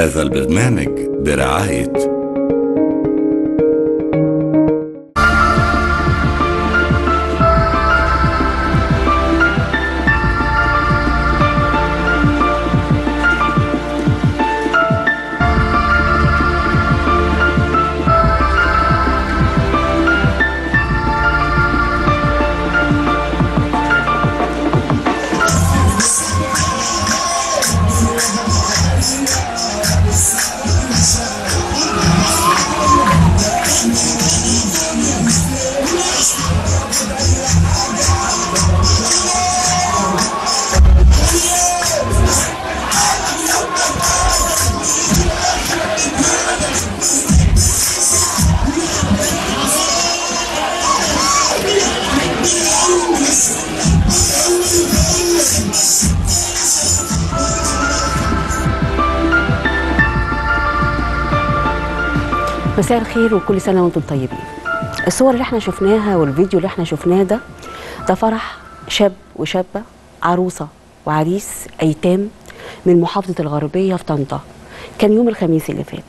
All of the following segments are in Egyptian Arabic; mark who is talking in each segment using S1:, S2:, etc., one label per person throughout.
S1: هذا البرنامج برعاية
S2: مساء الخير وكل سنه وانتم طيبين الصور اللي احنا شفناها والفيديو اللي احنا شفناه ده ده فرح شاب وشابه عروسه وعريس ايتام من محافظه الغربيه في طنطا كان يوم الخميس اللي فات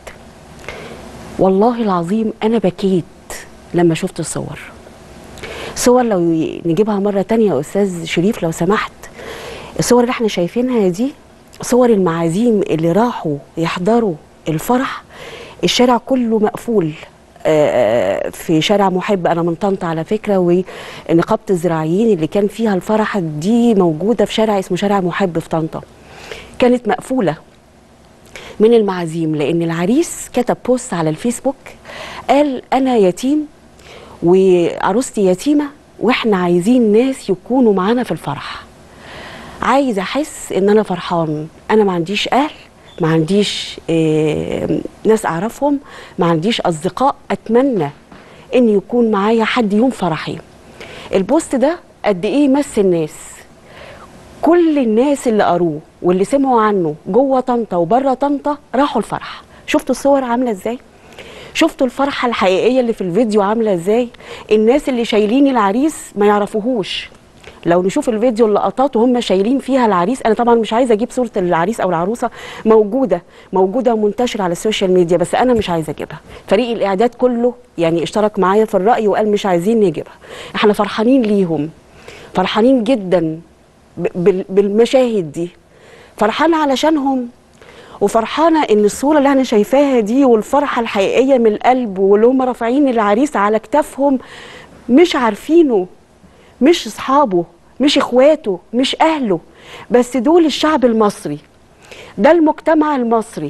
S2: والله العظيم انا بكيت لما شفت الصور صور لو نجيبها مره تانية يا استاذ شريف لو سمحت الصور اللي احنا شايفينها دي صور المعازيم اللي راحوا يحضروا الفرح الشارع كله مقفول آه، في شارع محب انا من طنطا على فكره ونقابه الزراعيين اللي كان فيها الفرح دي موجوده في شارع اسمه شارع محب في طنطا كانت مقفوله من المعازيم لان العريس كتب بوست على الفيسبوك قال انا يتيم وعروستي يتيمه واحنا عايزين ناس يكونوا معانا في الفرح عايز احس ان انا فرحان انا ما عنديش اهل ما عنديش آه، ناس اعرفهم ما عنديش اصدقاء اتمنى ان يكون معايا حد يوم فرحي البوست ده قد ايه مس الناس كل الناس اللي قروه واللي سمعوا عنه جوه طنطا وبره طنطا راحوا الفرح شفتوا الصور عامله ازاي شفتوا الفرحه الحقيقيه اللي في الفيديو عامله ازاي الناس اللي شايلين العريس ما يعرفوهوش لو نشوف الفيديو اللقطات وهم شايلين فيها العريس انا طبعا مش عايزه اجيب صوره العريس او العروسه موجوده موجوده ومنتشره على السوشيال ميديا بس انا مش عايزه اجيبها فريق الاعداد كله يعني اشترك معايا في الراي وقال مش عايزين نجيبها احنا فرحانين ليهم فرحانين جدا ب- بال- بالمشاهد دي فرحانه علشانهم وفرحانه ان الصوره اللي انا شايفاها دي والفرحه الحقيقيه من القلب واللي هم رافعين العريس على كتافهم مش عارفينه مش اصحابه مش اخواته مش اهله بس دول الشعب المصري ده المجتمع المصري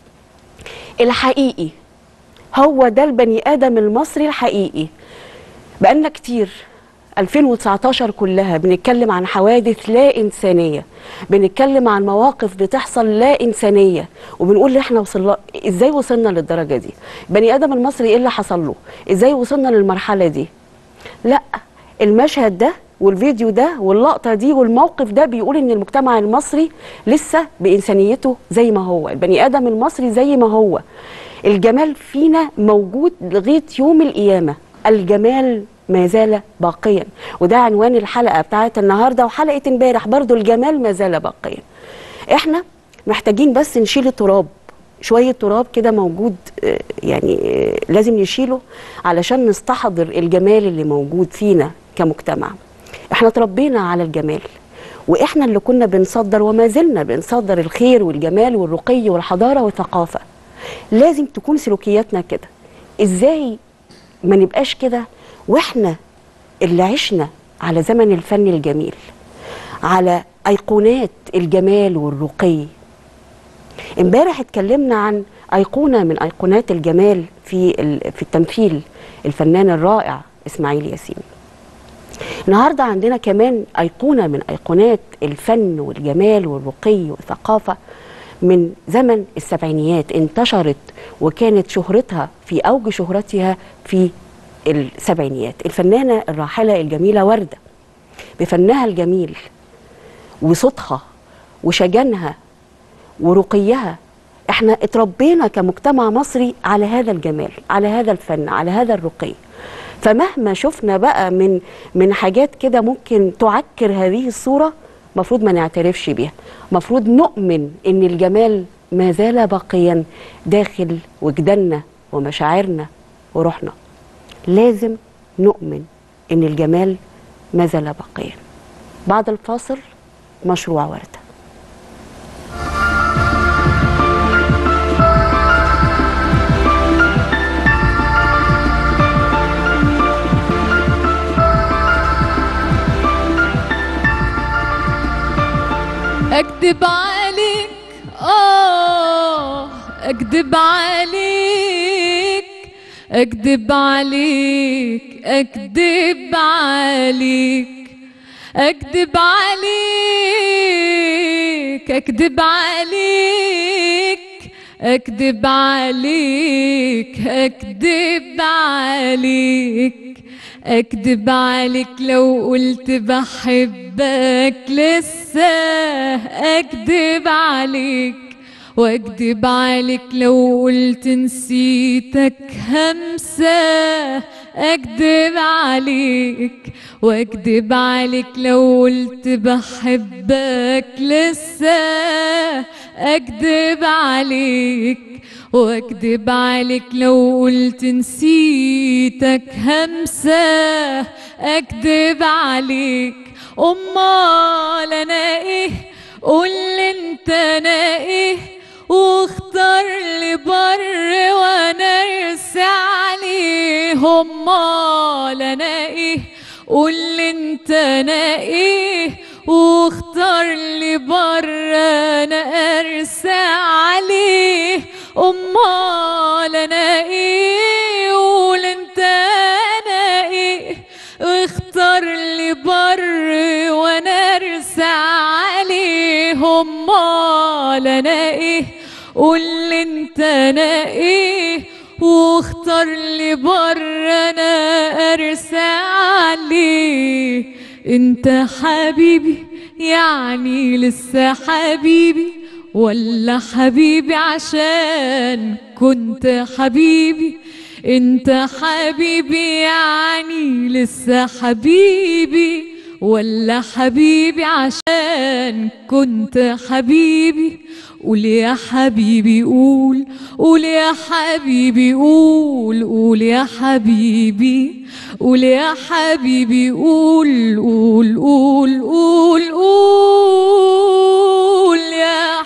S2: الحقيقي هو ده البني ادم المصري الحقيقي بقالنا كتير 2019 كلها بنتكلم عن حوادث لا إنسانية بنتكلم عن مواقف بتحصل لا إنسانية وبنقول احنا وصلنا ازاي وصلنا للدرجة دي بني آدم المصري ايه اللي حصل له ازاي وصلنا للمرحلة دي لا المشهد ده والفيديو ده واللقطة دي والموقف ده بيقول ان المجتمع المصري لسه بإنسانيته زي ما هو البني آدم المصري زي ما هو الجمال فينا موجود لغاية يوم القيامة الجمال ما زال باقيا وده عنوان الحلقة بتاعت النهاردة وحلقة امبارح برضو الجمال ما زال باقيا احنا محتاجين بس نشيل التراب شوية تراب كده موجود آه، يعني آه، لازم نشيله علشان نستحضر الجمال اللي موجود فينا كمجتمع احنا تربينا على الجمال واحنا اللي كنا بنصدر وما زلنا بنصدر الخير والجمال والرقي والحضارة والثقافة لازم تكون سلوكياتنا كده ازاي ما نبقاش كده واحنا اللي عشنا على زمن الفن الجميل على ايقونات الجمال والرقي امبارح اتكلمنا عن ايقونه من ايقونات الجمال في ال- في التمثيل الفنان الرائع اسماعيل ياسين النهارده عندنا كمان ايقونه من ايقونات الفن والجمال والرقي والثقافه من زمن السبعينيات انتشرت وكانت شهرتها في اوج شهرتها في السبعينيات الفنانه الراحله الجميله ورده بفنها الجميل وصوتها وشجنها ورقيها احنا اتربينا كمجتمع مصري على هذا الجمال على هذا الفن على هذا الرقي فمهما شفنا بقى من من حاجات كده ممكن تعكر هذه الصوره مفروض ما نعترفش بيها مفروض نؤمن ان الجمال ما زال باقيا داخل وجداننا ومشاعرنا وروحنا لازم نؤمن ان الجمال ما زال باقيا بعد الفاصل مشروع ورده
S3: اكدب عليك اه اكدب عليك اكدب عليك اكدب عليك اكدب عليك اكدب عليك اكدب عليك اكدب عليك اكدب عليك لو قلت بحبك لسه اكدب عليك واكدب عليك لو قلت نسيتك همسة اكدب عليك واكدب عليك لو قلت بحبك لسه اكدب عليك واكدب عليك لو قلت نسيتك همسة اكدب عليك امال انا ايه قول انت انا ايه واختار لي بر وانا ارسى عليه امال انا ايه قول انت انا ايه واختار لي بر انا ارسى عليه امال انا ايه قول انت انا ايه واختار لي بر وانا ارسى عليه امال انا ايه قول انت انا ايه واختار لي بر انا ارسى عليه انت حبيبي يعني لسه حبيبي ولا حبيبي عشان كنت حبيبي انت حبيبي يعني لسه حبيبي ولا حبيبي عشان كنت حبيبي قول يا حبيبي قول قول يا حبيبي قول قول يا حبيبي قول يا حبيبي قول قول قول قول قول يا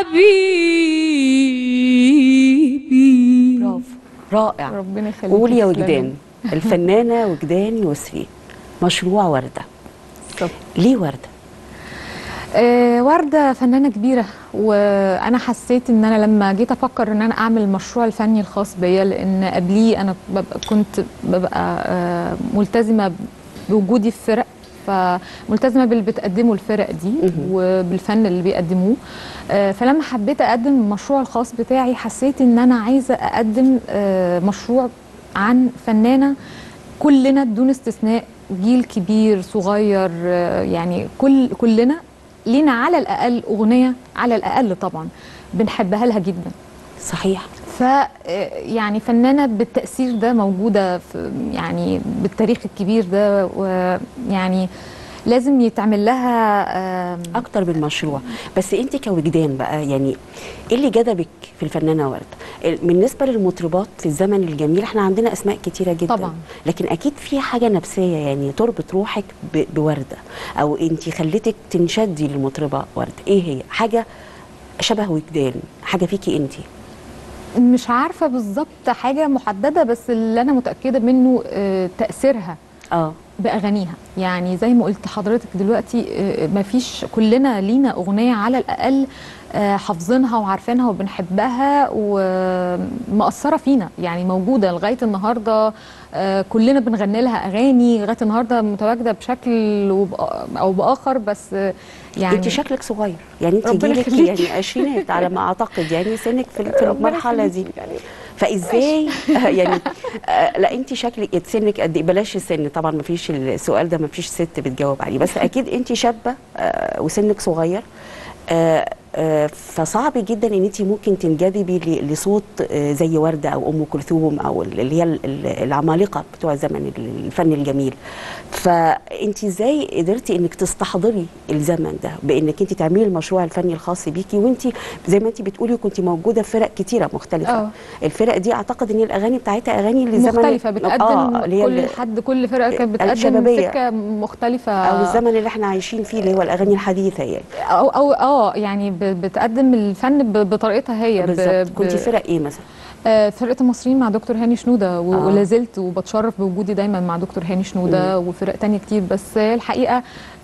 S3: حبيبي
S2: برافو رائع
S4: ربنا يخليك
S2: قول يا
S4: تسلمي.
S2: وجدان الفنانه وجدان يسري مشروع ورده
S4: طب.
S2: ليه ورده
S4: آه وردة فنانة كبيرة وأنا حسيت إن أنا لما جيت أفكر إن أنا أعمل المشروع الفني الخاص بيا لأن قبليه أنا ببقى كنت ببقى آه ملتزمة بوجودي في فرق فملتزمة باللي بتقدمه الفرق دي وبالفن اللي بيقدموه آه فلما حبيت أقدم المشروع الخاص بتاعي حسيت إن أنا عايزة أقدم آه مشروع عن فنانة كلنا بدون استثناء جيل كبير صغير آه، يعني كل كلنا لينا على الاقل اغنيه على الاقل طبعا بنحبها لها جدا
S2: صحيح
S4: ف آه، يعني فنانه بالتاثير ده موجوده في يعني بالتاريخ الكبير ده ويعني لازم يتعمل لها آم،
S2: اكتر من مشروع بس انت كوجدان بقى يعني ايه اللي جذبك في الفنانه ورده ال- بالنسبه للمطربات في الزمن الجميل احنا عندنا اسماء كتيره جدا
S4: طبعاً.
S2: لكن اكيد في حاجه نفسيه يعني تربط روحك ب- بورده او انت خلتك تنشدي للمطربه ورده ايه هي حاجه شبه وجدان حاجه فيكي انت
S4: مش عارفه بالظبط حاجه محدده بس اللي انا متاكده منه آه، تاثيرها
S2: اه
S4: باغانيها يعني زي ما قلت حضرتك دلوقتي آه، مفيش كلنا لينا اغنيه على الاقل آه، حافظينها وعارفينها وبنحبها ومأثره فينا يعني موجوده لغايه النهارده آه، كلنا بنغني لها اغاني لغايه النهارده متواجده بشكل وبآ- او باخر بس آه، يعني
S2: انت شكلك صغير يعني انت
S4: ربنا
S2: جيلك
S4: يخليكي.
S2: يعني عشرينات على ما اعتقد يعني سنك في في
S4: ربنا
S2: المرحله دي
S4: يخليكي يعني
S2: فازاي يعني آه، لا انت شكلك سنك قد ايه بلاش السن طبعا ما فيش السؤال ده ما فيش ست بتجاوب عليه بس اكيد انت شابه آه، وسنك صغير آه، آه، فصعب جدا ان انت ممكن تنجذبي ل- لصوت آه، زي ورده او ام كلثوم او اللي هي ال- ال- العمالقه بتوع زمن ال- الفن الجميل فانت ازاي قدرتي انك تستحضري الزمن ده بانك انت تعملي المشروع الفني الخاص بيكي وانت زي ما انت بتقولي كنت موجوده في فرق كتيره مختلفه
S4: آه.
S2: الفرق دي اعتقد ان الاغاني بتاعتها اغاني لزمن
S4: مختلفه بتقدم
S2: آه، اللي هي
S4: كل
S2: ال-
S4: حد كل فرقه كانت بتقدم
S2: الشبابية.
S4: سكه مختلفه
S2: او الزمن اللي احنا عايشين فيه اللي هو الاغاني الحديثه يعني
S4: او او اه يعني ب- بتقدم الفن ب- بطريقتها هي ب-
S2: بالظبط
S4: ب-
S2: كنت فرق ايه مثلا
S4: آه، فرقه المصريين مع دكتور هاني شنوده و-
S2: آه.
S4: ولا زلت وبتشرف بوجودي دايما مع دكتور هاني شنوده وفرق تانية كتير بس هي الحقيقه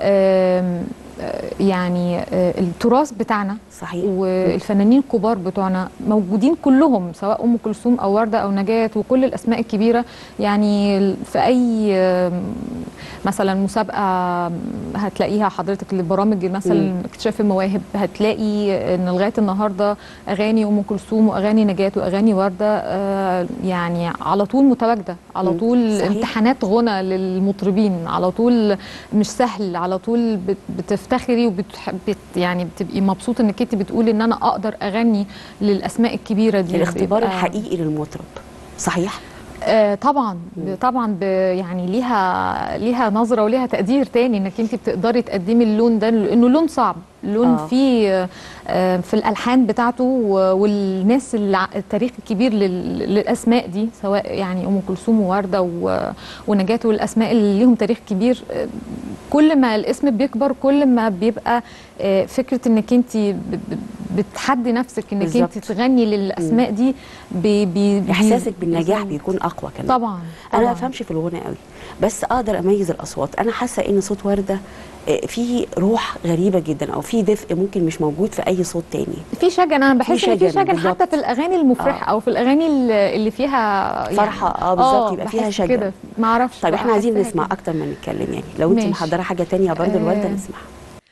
S4: آم، آه، يعني آه، التراث بتاعنا
S2: صحيح
S4: والفنانين الكبار بتوعنا موجودين كلهم سواء ام كلثوم او ورده او نجاه وكل الاسماء الكبيره يعني في اي آم، مثلا مسابقه هتلاقيها حضرتك لبرامج مثلا اكتشاف المواهب هتلاقي ان لغايه النهارده اغاني ام كلثوم واغاني نجاه واغاني ورده آه، يعني على طول متواجده على
S2: مم.
S4: طول
S2: صحيح.
S4: امتحانات غنى للمطربين على طول مش سهل على طول بت- بتفتخري وبت بت يعني بتبقي مبسوطه انك انت بتقولي ان انا اقدر اغني للاسماء الكبيره دي
S2: الاختبار
S4: بيبقى-
S2: الحقيقي للمطرب صحيح
S4: آه طبعا ب- طبعا ب يعني ليها ليها نظره وليها تقدير تاني انك انت بتقدري تقدمي اللون ده لانه لون صعب لون
S2: آه.
S4: فيه آه في الالحان بتاعته و- والناس اللي ع- التاريخ الكبير لل- للاسماء دي سواء يعني ام كلثوم وورده و- ونجاة والاسماء اللي ليهم تاريخ كبير آه، كل ما الاسم بيكبر كل ما بيبقى آه، فكره انك انت ب- ب- بتحدي نفسك انك انت
S2: بالظبط.
S4: تغني للاسماء دي بي بي بي-
S2: احساسك بالنجاح
S4: بي-
S2: بيكون اقوى كمان
S4: طبعا
S2: انا ما
S4: طبعاً.
S2: افهمش في الغنى قوي بس اقدر اميز الاصوات انا حاسه ان صوت ورده آه، فيه روح غريبه جدا او فيه دفء ممكن مش موجود في اي صوت تاني
S4: في شجن انا بحس ان في
S2: شجن
S4: شجن
S2: بالظبط.
S4: حتى في الاغاني المفرحه
S2: آه.
S4: او في الاغاني اللي اللي فيها يعني
S2: فرحة، آه، بالظبط، يبقى فيها
S4: بحس
S2: شجن.
S4: كده ما اعرفش
S2: طيب
S4: بقى،
S2: احنا عايزين
S4: حاساها
S2: نسمع
S4: كده.
S2: اكتر ما نتكلم يعني لو انت
S4: ماشي.
S2: محضره حاجه تانية برضه الورده
S4: آه.
S2: نسمعها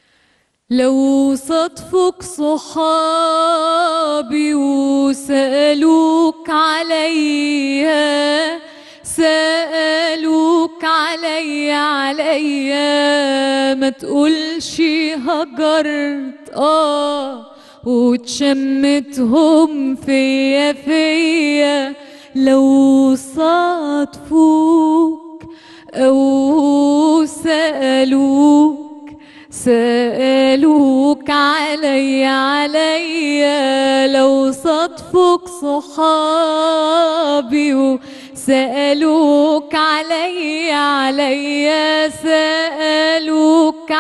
S3: لو صدفك صحابي وسألوك عليا سألوك عليا عليا ما تقولش هجرت اه وتشمتهم فيا فيا لو صادفوك أو سألوك سألوك علي عليا لو صدفك صحابي وسألوك علي عليا سألوك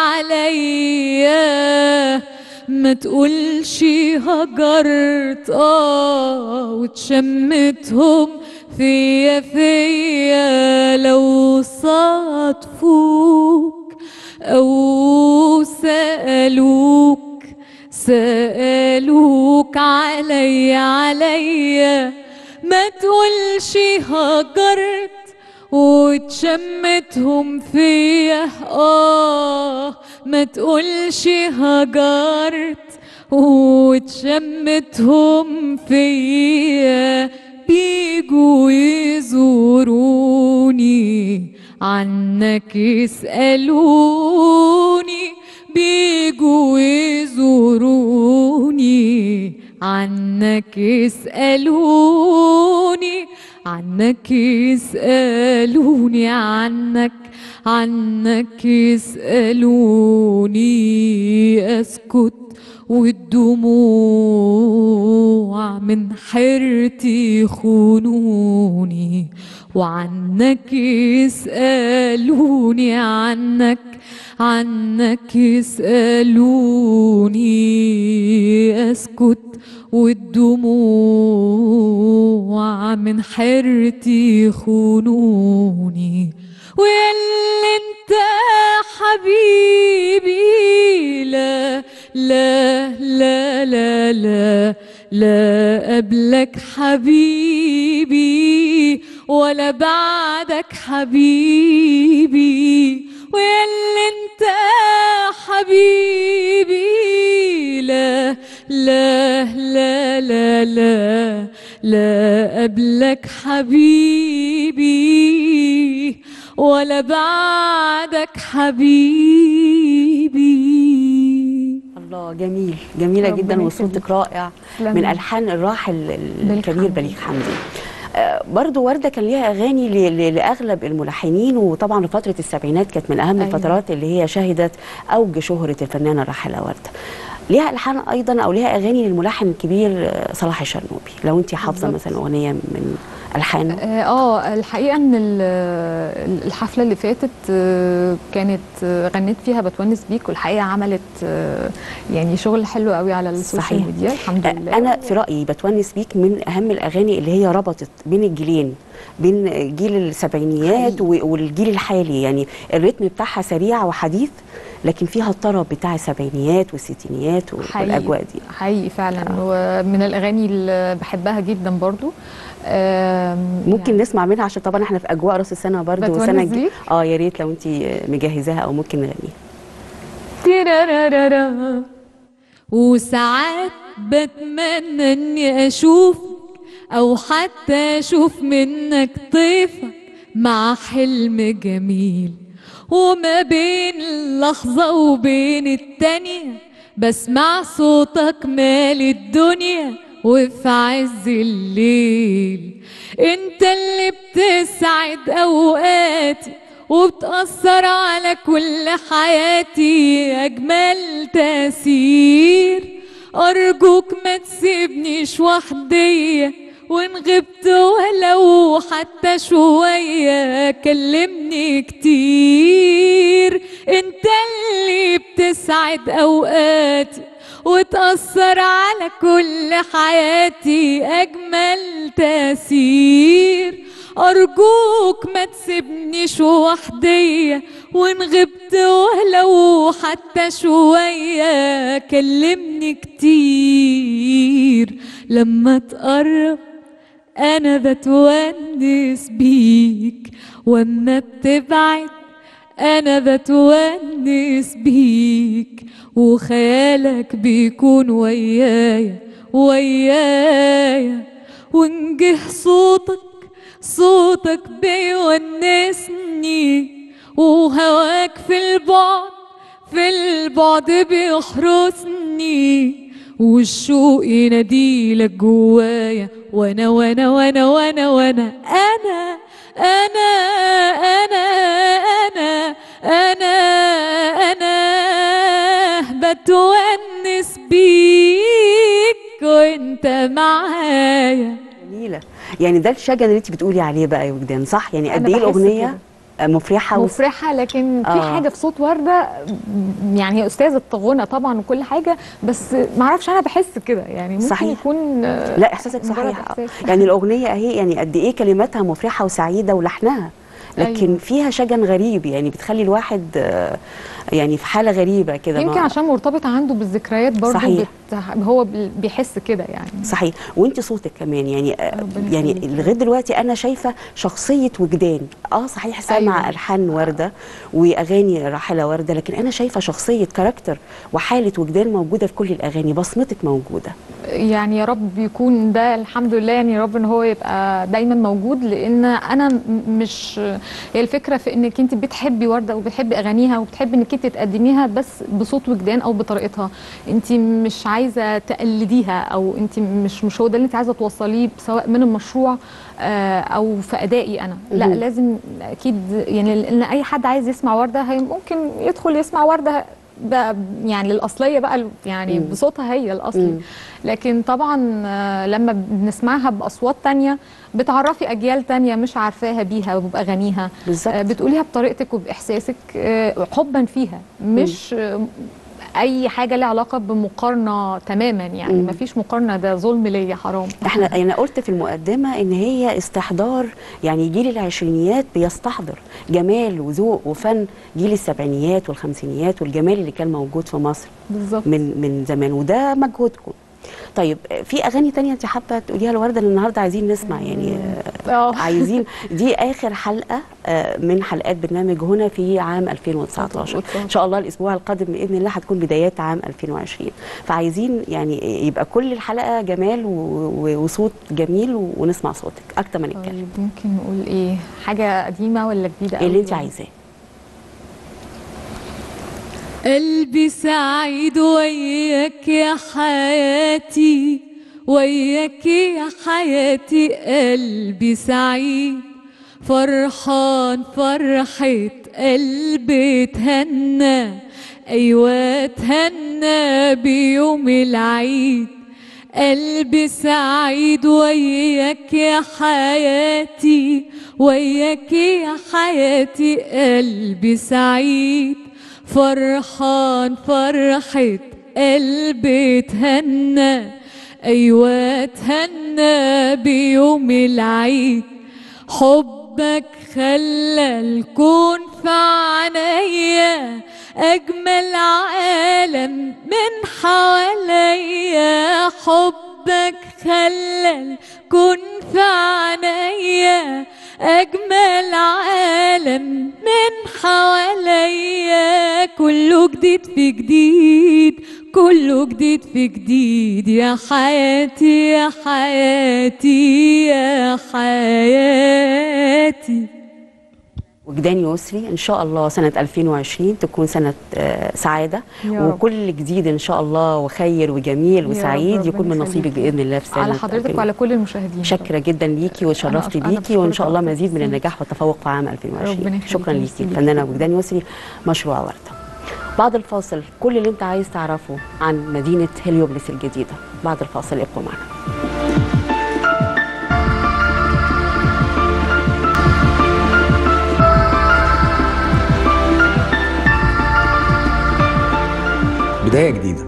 S3: عليا ما تقولش هجرت اه وتشمتهم فيا فيا لو صادفوك أو سألوك سألوك علي عليا ما تقولش هجرت وتشمتهم فيا اه ما تقولش هجرت وتشمتهم فيا بيجوا يزوروني عنك يسألوني بيجوا يزوروني عنك يسألوني عنك يسألوني عنك عنك يسألوني أسكت والدموع من حيرتي خونوني وعنك يسألوني عنك عنك يسألوني أسكت والدموع من حيرتي خونوني واللي انت حبيبي لا لا لا لا لا لا قبلك حبيبي ولا بعدك حبيبي واللي انت حبيبي لا لا لا لا لا لا قبلك حبيبي ولا بعدك حبيبي
S2: الله اه جميل جميله
S4: ربنا
S2: جدا وصوتك
S4: يخليك.
S2: رائع
S4: تسلمي.
S2: من الحان الراحل ال-
S4: بليغ
S2: الكبير
S4: حمدي.
S2: بليغ حمدي آه، برضو وردة كان ليها أغاني ل- ل- لأغلب الملحنين وطبعا في فترة السبعينات كانت من أهم
S4: أيوة.
S2: الفترات اللي هي شهدت أوج شهرة الفنانة الراحلة وردة ليها ألحان أيضا أو ليها أغاني للملحن الكبير آه، صلاح الشرنوبي لو أنت حافظة
S4: بالظبط.
S2: مثلا أغنية من ألحانه
S4: اه آه، الحقيقه ان ال- الحفله اللي فاتت آه، كانت آه، غنيت فيها بتونس بيك والحقيقه عملت آه، يعني شغل حلو قوي على السوشيال
S2: صحيح.
S4: ميديا الحمد
S2: آه،
S4: لله
S2: أنا في رأيي بتونس بيك من أهم الأغاني اللي هي ربطت بين الجيلين بين جيل السبعينيات و- والجيل الحالي يعني الريتم بتاعها سريع وحديث لكن فيها الطرب بتاع السبعينيات والستينيات والأجواء دي
S4: حقيقي فعلا ومن الاغاني اللي بحبها جدا برضو آم،
S2: ممكن
S4: يعني
S2: نسمع منها عشان طبعا احنا في اجواء راس السنه برضه
S4: بتونس
S2: وسنه ج-
S4: بيك؟
S2: اه يا ريت لو انت مجهزاها او ممكن نغنيها
S3: تيرارارارا. وساعات بتمنى اني اشوفك او حتى اشوف منك طيفك مع حلم جميل وما بين اللحظة وبين التانية بسمع صوتك مال الدنيا وفي عز الليل انت اللي بتسعد اوقاتي وبتأثر على كل حياتي أجمل تأثير أرجوك ما تسيبنيش وحدية وإن غبت ولو حتى شوية كلمني كتير انت اللي بتسعد أوقاتي وتأثر على كل حياتي أجمل تأثير أرجوك ما تسيبنيش وحدية وإن غبت ولو حتى شوية كلمني كتير لما تقرب أنا بتونس بيك وأما بتبعد أنا بتونس بيك وخيالك بيكون ويايا ويايا ونجه صوتك صوتك بيونسني وهواك في البعد في البعد بيحرسني والشوق يناديلك جوايا وانا وانا وانا وانا وانا انا انا انا انا انا انا بتونس بيك وانت معايا
S2: جميله يعني ده الشجن اللي انت بتقولي عليه بقى يا وجدان صح يعني قد
S4: أنا
S2: ايه
S4: بحس
S2: الاغنيه مفرحه و...
S4: مفرحه لكن في
S2: آه.
S4: حاجه في صوت ورده م- يعني هي استاذه غنى طبعا وكل حاجه بس ما اعرفش انا بحس كده يعني ممكن
S2: صحيح.
S4: يكون آه،
S2: لا احساسك
S4: مجرد
S2: صحيح
S4: إحساس.
S2: يعني الاغنيه اهي يعني قد ايه كلماتها مفرحه وسعيده ولحنها لكن
S4: أيوة.
S2: فيها شجن غريب يعني بتخلي الواحد آه، يعني في حاله غريبه كده
S4: يمكن
S2: ما-
S4: عشان مرتبط عنده بالذكريات برضه
S2: صحيح.
S4: بت... هو بال- بيحس كده يعني
S2: صحيح وانت صوتك كمان يعني آه،
S4: ربنا
S2: يعني
S4: يخليك.
S2: لغايه دلوقتي انا شايفه شخصيه وجدان اه صحيح سامع
S4: أيوة.
S2: الحان ورده واغاني راحله ورده لكن انا شايفه شخصيه كاركتر وحاله وجدان موجوده في كل الاغاني بصمتك موجوده
S4: يعني يا رب يكون ده الحمد لله يعني يا رب ان هو يبقى دايما موجود لان انا م- مش هي الفكره في انك انت بتحبي ورده وبتحبي اغانيها وبتحبي انك انت تقدميها بس بصوت وجدان او بطريقتها انت مش عايزه تقلديها او انت مش مش هو ده اللي انت عايزه توصليه سواء من المشروع آه، او في ادائي انا لا
S2: مهم.
S4: لازم اكيد يعني لان اي حد عايز يسمع ورده هي ممكن يدخل يسمع ورده بقى يعني الاصليه بقى يعني
S2: مم.
S4: بصوتها هي الاصلي
S2: مم.
S4: لكن طبعا آه، لما بنسمعها باصوات تانية بتعرفي اجيال تانية مش عارفاها بيها وباغانيها
S2: بالظبط
S4: آه، بتقوليها بطريقتك وباحساسك آه، حبا فيها مش آه، اي حاجه لها علاقه بمقارنه تماما يعني
S2: مم.
S4: مفيش مقارنه ده ظلم ليا حرام
S2: احنا انا قلت في المقدمه ان هي استحضار يعني جيل العشرينيات بيستحضر جمال وذوق وفن جيل السبعينيات والخمسينيات والجمال اللي كان موجود في مصر
S4: بالظبط
S2: من من زمان وده مجهودكم طيب في اغاني تانية انت حابه تقوليها لورده لان النهارده عايزين نسمع يعني آه،
S4: اه
S2: عايزين دي اخر حلقه آه، من حلقات برنامج هنا في عام 2019 ان شاء الله الاسبوع القادم باذن الله هتكون بدايات عام 2020 فعايزين يعني يبقى كل الحلقه جمال و- و- وصوت جميل و- ونسمع صوتك اكتر ما نتكلم
S4: طيب ممكن نقول ايه حاجه قديمه ولا جديده
S2: اللي
S4: قوي
S2: انت
S4: ولا-
S2: عايزاه
S3: قلبي سعيد وياك يا حياتي وياك يا حياتي قلبي سعيد فرحان فرحة قلبي تهنى أيوة تهنى بيوم العيد قلبي سعيد وياك يا حياتي وياك يا حياتي قلبي سعيد فرحان فرحة قلبي تهنى أيوة تهنى بيوم العيد حبك خلى الكون في عينيا أجمل عالم من حواليا حبك خلى الكون في عينيا أجمل عالم من حواليا كله جديد في جديد كله جديد في جديد يا حياتي يا حياتي يا حياتي
S2: وجدان يسري ان شاء الله سنه 2020 تكون سنه آه، سعاده
S4: يا رب.
S2: وكل جديد ان شاء الله وخير وجميل
S4: رب،
S2: وسعيد يكون
S4: ربنا
S2: من نصيبك
S4: يخليكي.
S2: باذن الله في سنه
S4: على حضرتك
S2: 2020.
S4: وعلى كل المشاهدين
S2: شاكرة جدا ليكي وتشرفت
S4: أنا- أنا
S2: بيكي وان شاء الله
S4: بشكرك
S2: مزيد من
S4: أكتر.
S2: النجاح والتفوق في عام 2020
S4: ربنا يخليكي.
S2: شكرا ليكي
S4: ميرسي ليكي.
S2: الفنانه وجدان يسري مشروع ورده بعد الفاصل كل اللي انت عايز تعرفه عن مدينه هليوبلس الجديده بعد الفاصل ابقوا معنا
S5: بداية جديدة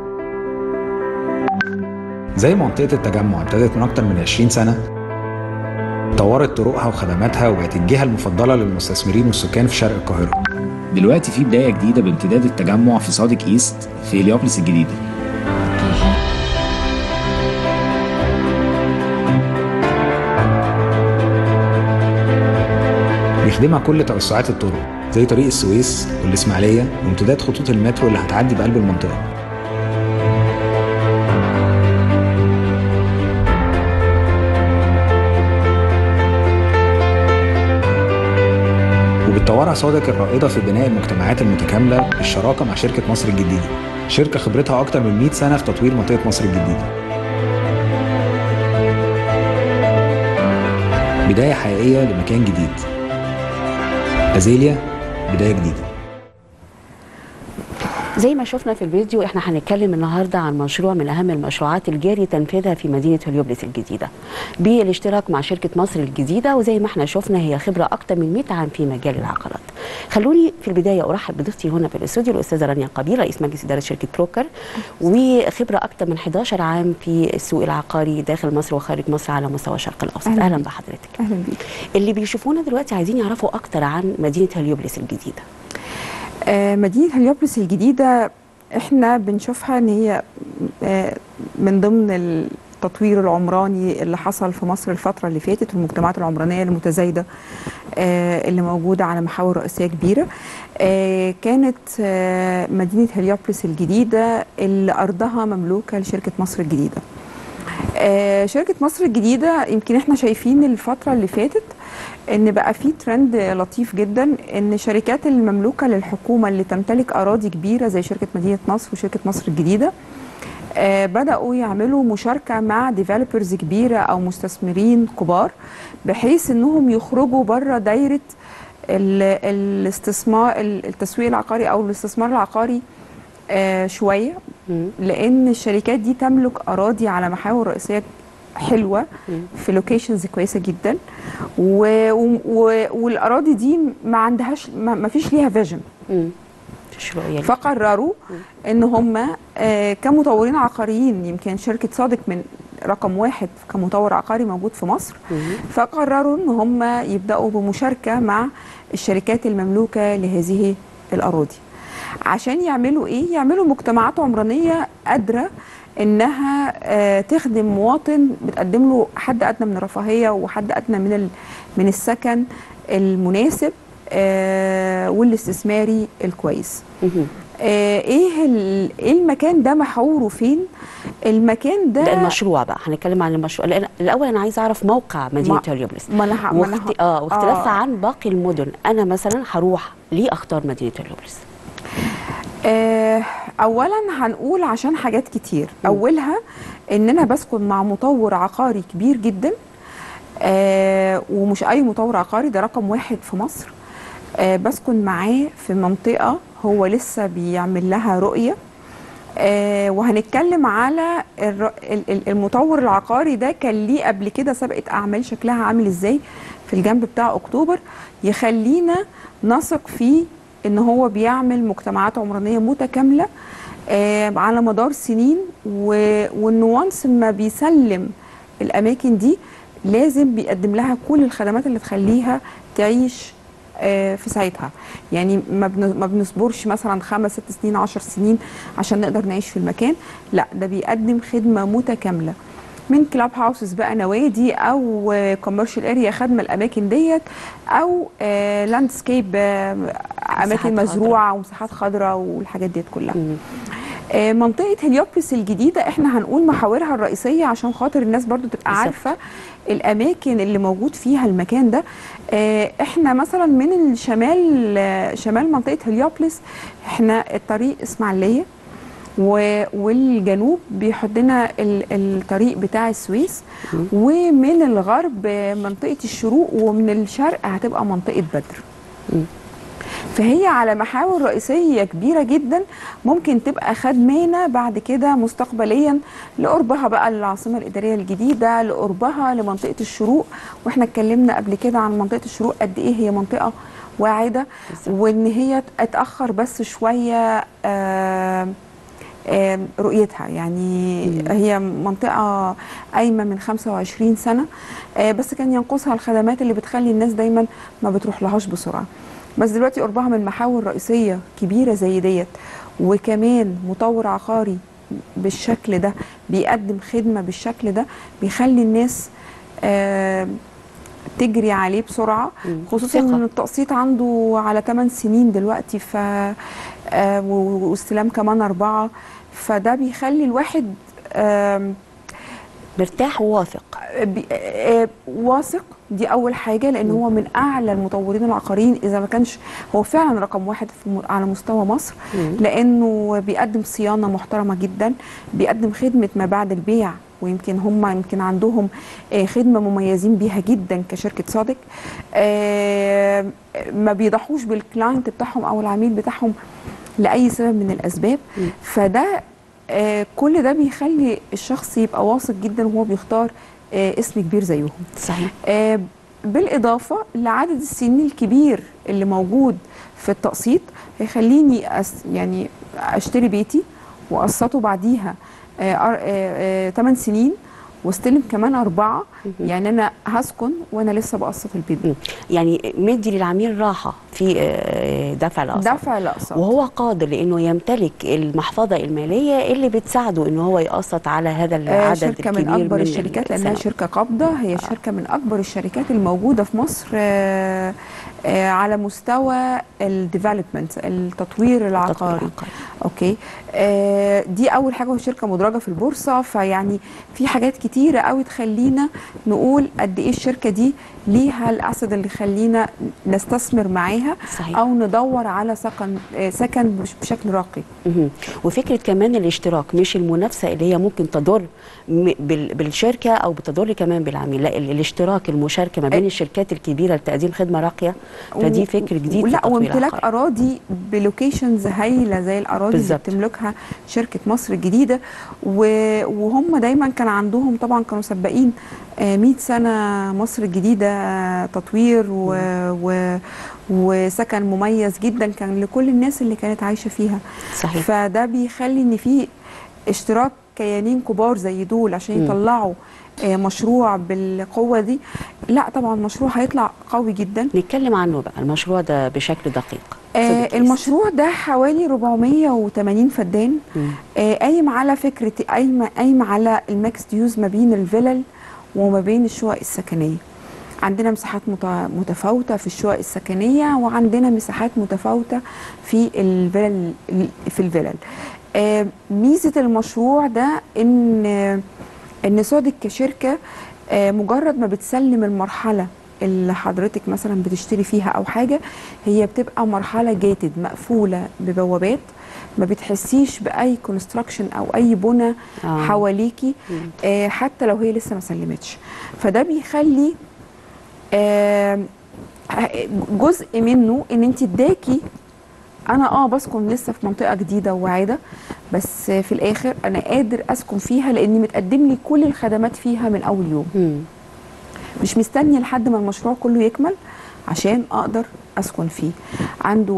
S5: زي منطقة التجمع ابتدت من أكتر من 20 سنة طورت طرقها وخدماتها وبقت الجهة المفضلة للمستثمرين والسكان في شرق القاهرة
S6: دلوقتي في بداية جديدة بامتداد التجمع في صادق ايست في هليوبلس الجديدة
S5: بيخدمها كل توسعات الطرق زي طريق السويس والإسماعيلية وامتداد خطوط المترو اللي هتعدي بقلب المنطقة وبتطورها صادق الرائدة في بناء المجتمعات المتكاملة بالشراكة مع شركة مصر الجديدة شركة خبرتها أكتر من 100 سنة في تطوير منطقة مصر الجديدة بداية حقيقية لمكان جديد أزيليا بداية جديدة
S2: زي ما شفنا في الفيديو احنا هنتكلم النهارده عن مشروع من اهم المشروعات الجاري تنفيذها في مدينه هليوبلس الجديده بالاشتراك مع شركه مصر الجديده وزي ما احنا شفنا هي خبره اكتر من 100 عام في مجال العقارات. خلوني في البدايه ارحب بضيفتي هنا في الاستوديو الاستاذه رانيا قبيل رئيس مجلس اداره شركه بروكر وخبره اكتر من 11 عام في السوق العقاري داخل مصر وخارج مصر على مستوى الشرق الاوسط.
S7: أهلا
S2: اهلا
S7: بيك.
S2: بحضرتك.
S7: اهلا بيك
S2: اللي بيشوفونا دلوقتي عايزين يعرفوا اكتر عن مدينه هليوبلس الجديده.
S7: آه مدينه هليوبلس الجديده احنا بنشوفها ان هي آه من ضمن التطوير العمراني اللي حصل في مصر الفتره اللي فاتت والمجتمعات العمرانيه المتزايده آه اللي موجوده على محاور رئيسيه كبيره آه كانت آه مدينه هليوبلس الجديده اللي ارضها مملوكه لشركه مصر الجديده آه، شركة مصر الجديدة يمكن احنا شايفين الفترة اللي فاتت ان بقى في ترند لطيف جدا ان شركات المملوكة للحكومة اللي تمتلك اراضي كبيرة زي شركة مدينة نصر وشركة مصر الجديدة آه، بدأوا يعملوا مشاركة مع ديفلوبرز كبيرة أو مستثمرين كبار بحيث إنهم يخرجوا بره دايرة ال- الاستثمار التسويق العقاري أو الاستثمار العقاري آه، شوية
S2: مم.
S7: لان الشركات دي تملك اراضي على محاور رئيسيه حلوه
S2: مم.
S7: في لوكيشنز كويسه جدا و... و... والاراضي دي ما عندهاش ما ما فيش ليها فيجن
S2: مم. مفيش رؤيه ليها.
S7: فقرروا ان هم آه، كمطورين عقاريين يمكن شركه صادق من رقم واحد كمطور عقاري موجود في مصر
S2: مم.
S7: فقرروا ان هم يبداوا بمشاركه مع الشركات المملوكه لهذه الاراضي عشان يعملوا ايه يعملوا مجتمعات عمرانيه قادره انها آه، تخدم مواطن بتقدم له حد ادنى من الرفاهيه وحد ادنى من ال- من السكن المناسب آه، والاستثماري الكويس
S2: مم.
S7: آه، ايه ال- ايه المكان ده محوره فين المكان ده
S2: ده المشروع بقى هنتكلم عن المشروع لأن الاول انا عايزه اعرف موقع مدينه
S7: ما-
S2: هليوبلس
S7: ما انا ه- ما أنا
S2: واخت...
S7: ه-
S2: اه واختلافها
S7: آه.
S2: عن باقي المدن انا مثلا هروح ليه اختار مدينه هليوبلس
S7: آه، اولا هنقول عشان حاجات كتير اولها ان انا بسكن مع مطور عقاري كبير جدا آه، ومش اي مطور عقاري ده رقم واحد في مصر آه، بسكن معاه في منطقه هو لسه بيعمل لها رؤيه آه، وهنتكلم على الر- ال- ال- المطور العقاري ده كان ليه قبل كده سابقه اعمال شكلها عامل ازاي في الجنب بتاع اكتوبر يخلينا نثق فيه ان هو بيعمل مجتمعات عمرانيه متكامله آه، على مدار سنين و- وانه وانس ما بيسلم الاماكن دي لازم بيقدم لها كل الخدمات اللي تخليها تعيش آه، في ساعتها يعني ما بن- ما بنصبرش مثلا خمس ست سنين عشر سنين عشان نقدر نعيش في المكان لا ده بيقدم خدمه متكامله من كلاب هاوسز بقى نوادي او كوميرشال اريا خدمه الاماكن ديت او لاندسكيب اماكن
S2: خضراء.
S7: مزروعه ومساحات خضراء والحاجات ديت كلها
S2: مم.
S7: آه، منطقة هليوبلس الجديدة احنا هنقول محاورها الرئيسية عشان خاطر الناس برضو تبقى
S2: بالظبط.
S7: عارفة الأماكن اللي موجود فيها المكان ده آه، احنا مثلا من الشمال آه، شمال منطقة هليوبلس احنا الطريق إسماعيلية و- والجنوب بيحدنا ال- الطريق بتاع السويس ومن الغرب آه، منطقة الشروق ومن الشرق هتبقى منطقة بدر فهي على محاور رئيسية كبيرة جدا ممكن تبقى خدمانة بعد كده مستقبليا لقربها بقى للعاصمة الإدارية الجديدة لقربها لمنطقة الشروق واحنا اتكلمنا قبل كده عن منطقة الشروق قد ايه هي منطقة واعدة وان هي اتأخر بس شوية آه آه، رؤيتها يعني هي منطقة قايمة من 25 سنة آه، بس كان ينقصها الخدمات اللي بتخلي الناس دايما ما بتروح لهاش بسرعة بس دلوقتي قربها من محاور رئيسية كبيرة زي ديت وكمان مطور عقاري بالشكل ده بيقدم خدمة بالشكل ده بيخلي الناس آه، تجري عليه بسرعه
S2: مم.
S7: خصوصا
S2: ثقة.
S7: ان التقسيط عنده على 8 سنين دلوقتي ف آه، و- واستلام كمان اربعه فده بيخلي الواحد آم،
S2: مرتاح وواثق
S7: بي- آه، واثق دي اول حاجه لان هو من اعلى المطورين العقاريين اذا ما كانش هو فعلا رقم واحد في م- على مستوى مصر
S2: مم.
S7: لانه بيقدم صيانه محترمه جدا بيقدم خدمه ما بعد البيع ويمكن هم يمكن عندهم آه، خدمه مميزين بيها جدا كشركه صادق آه، ما بيضحوش بالكلاينت بتاعهم او العميل بتاعهم لاي سبب من الاسباب
S2: مم.
S7: فده آه، كل ده بيخلي الشخص يبقى واثق جدا وهو بيختار آه، اسم كبير زيهم
S2: صحيح
S7: آه، بالإضافة لعدد السنين الكبير اللي موجود في التقسيط هيخليني أس يعني أشتري بيتي وأقسطه بعديها 8 سنين واستلم كمان أربعة يعني أنا هسكن وأنا لسه بقسط البيت
S2: مم. يعني مدي للعميل راحه في آه، دفع الاقساط
S7: دفع الأقساط
S2: وهو قادر لانه يمتلك المحفظه الماليه اللي بتساعده ان هو يقسط على هذا
S7: آه،
S2: العدد
S7: شركة
S2: الكبير
S7: من أكبر الشركات لأنها
S2: السنوات.
S7: شركة قابضة هي شركة من أكبر الشركات الموجودة في مصر آه، آه، على مستوى الديفلوبمنت التطوير العقاري
S2: العقاري.
S7: اوكي آه دي اول حاجه هو شركه مدرجه في البورصه فيعني في حاجات كتيره قوي تخلينا نقول قد ايه الشركه دي ليها الاسد اللي يخلينا نستثمر معاها
S2: صحيح.
S7: او ندور على سكن آه سكن بش- بشكل راقي
S2: مهم. وفكره كمان الاشتراك مش المنافسه اللي هي ممكن تضر م- بال- بالشركه او بتضر كمان بالعميل لا ال- الاشتراك المشاركه ما بين الشركات الكبيره لتقديم خدمه راقيه فدي
S7: و-
S2: فكر جديد في
S7: لا
S2: التطوير
S7: وامتلاك
S2: العقاري.
S7: اراضي بلوكيشنز هايله زي الاراضي اللي
S2: بالظبط.
S7: بتملكها شركه مصر الجديده و- وهم دايما كان عندهم طبعا كانوا سباقين آه، 100 سنه مصر الجديده آه، تطوير و و وسكن مميز جدا كان لكل الناس اللي كانت عايشه فيها
S2: صحيح
S7: فده بيخلي ان في اشتراك كيانين كبار زي دول عشان
S2: مم.
S7: يطلعوا آه، مشروع بالقوه دي لا طبعا مشروع هيطلع قوي جدا
S2: نتكلم عنه بقى المشروع ده بشكل دقيق
S7: آه
S2: صدق ياسر.
S7: المشروع ده حوالي 480 فدان
S2: مم.
S7: آه قايم على فكره قايم قايم على الميكس يوز ما بين الفلل وما بين الشقق السكنيه عندنا مساحات مت- متفاوته في الشقق السكنيه وعندنا مساحات متفاوته في الفلل في الفلل آه ميزه المشروع ده ان ان سودك كشركه آه مجرد ما بتسلم المرحله اللي حضرتك مثلا بتشتري فيها او حاجه هي بتبقى مرحله جاتد مقفوله ببوابات ما بتحسيش باي كونستراكشن او اي بنى
S2: آه.
S7: حواليكي آه حتى لو هي لسه ما سلمتش فده بيخلي آه جزء منه ان انت اداكي انا اه بسكن لسه في منطقه جديده وواعده بس في الاخر انا قادر اسكن فيها لاني متقدم لي كل الخدمات فيها من اول يوم
S2: مم.
S7: مش مستني لحد ما المشروع كله يكمل عشان اقدر اسكن فيه عنده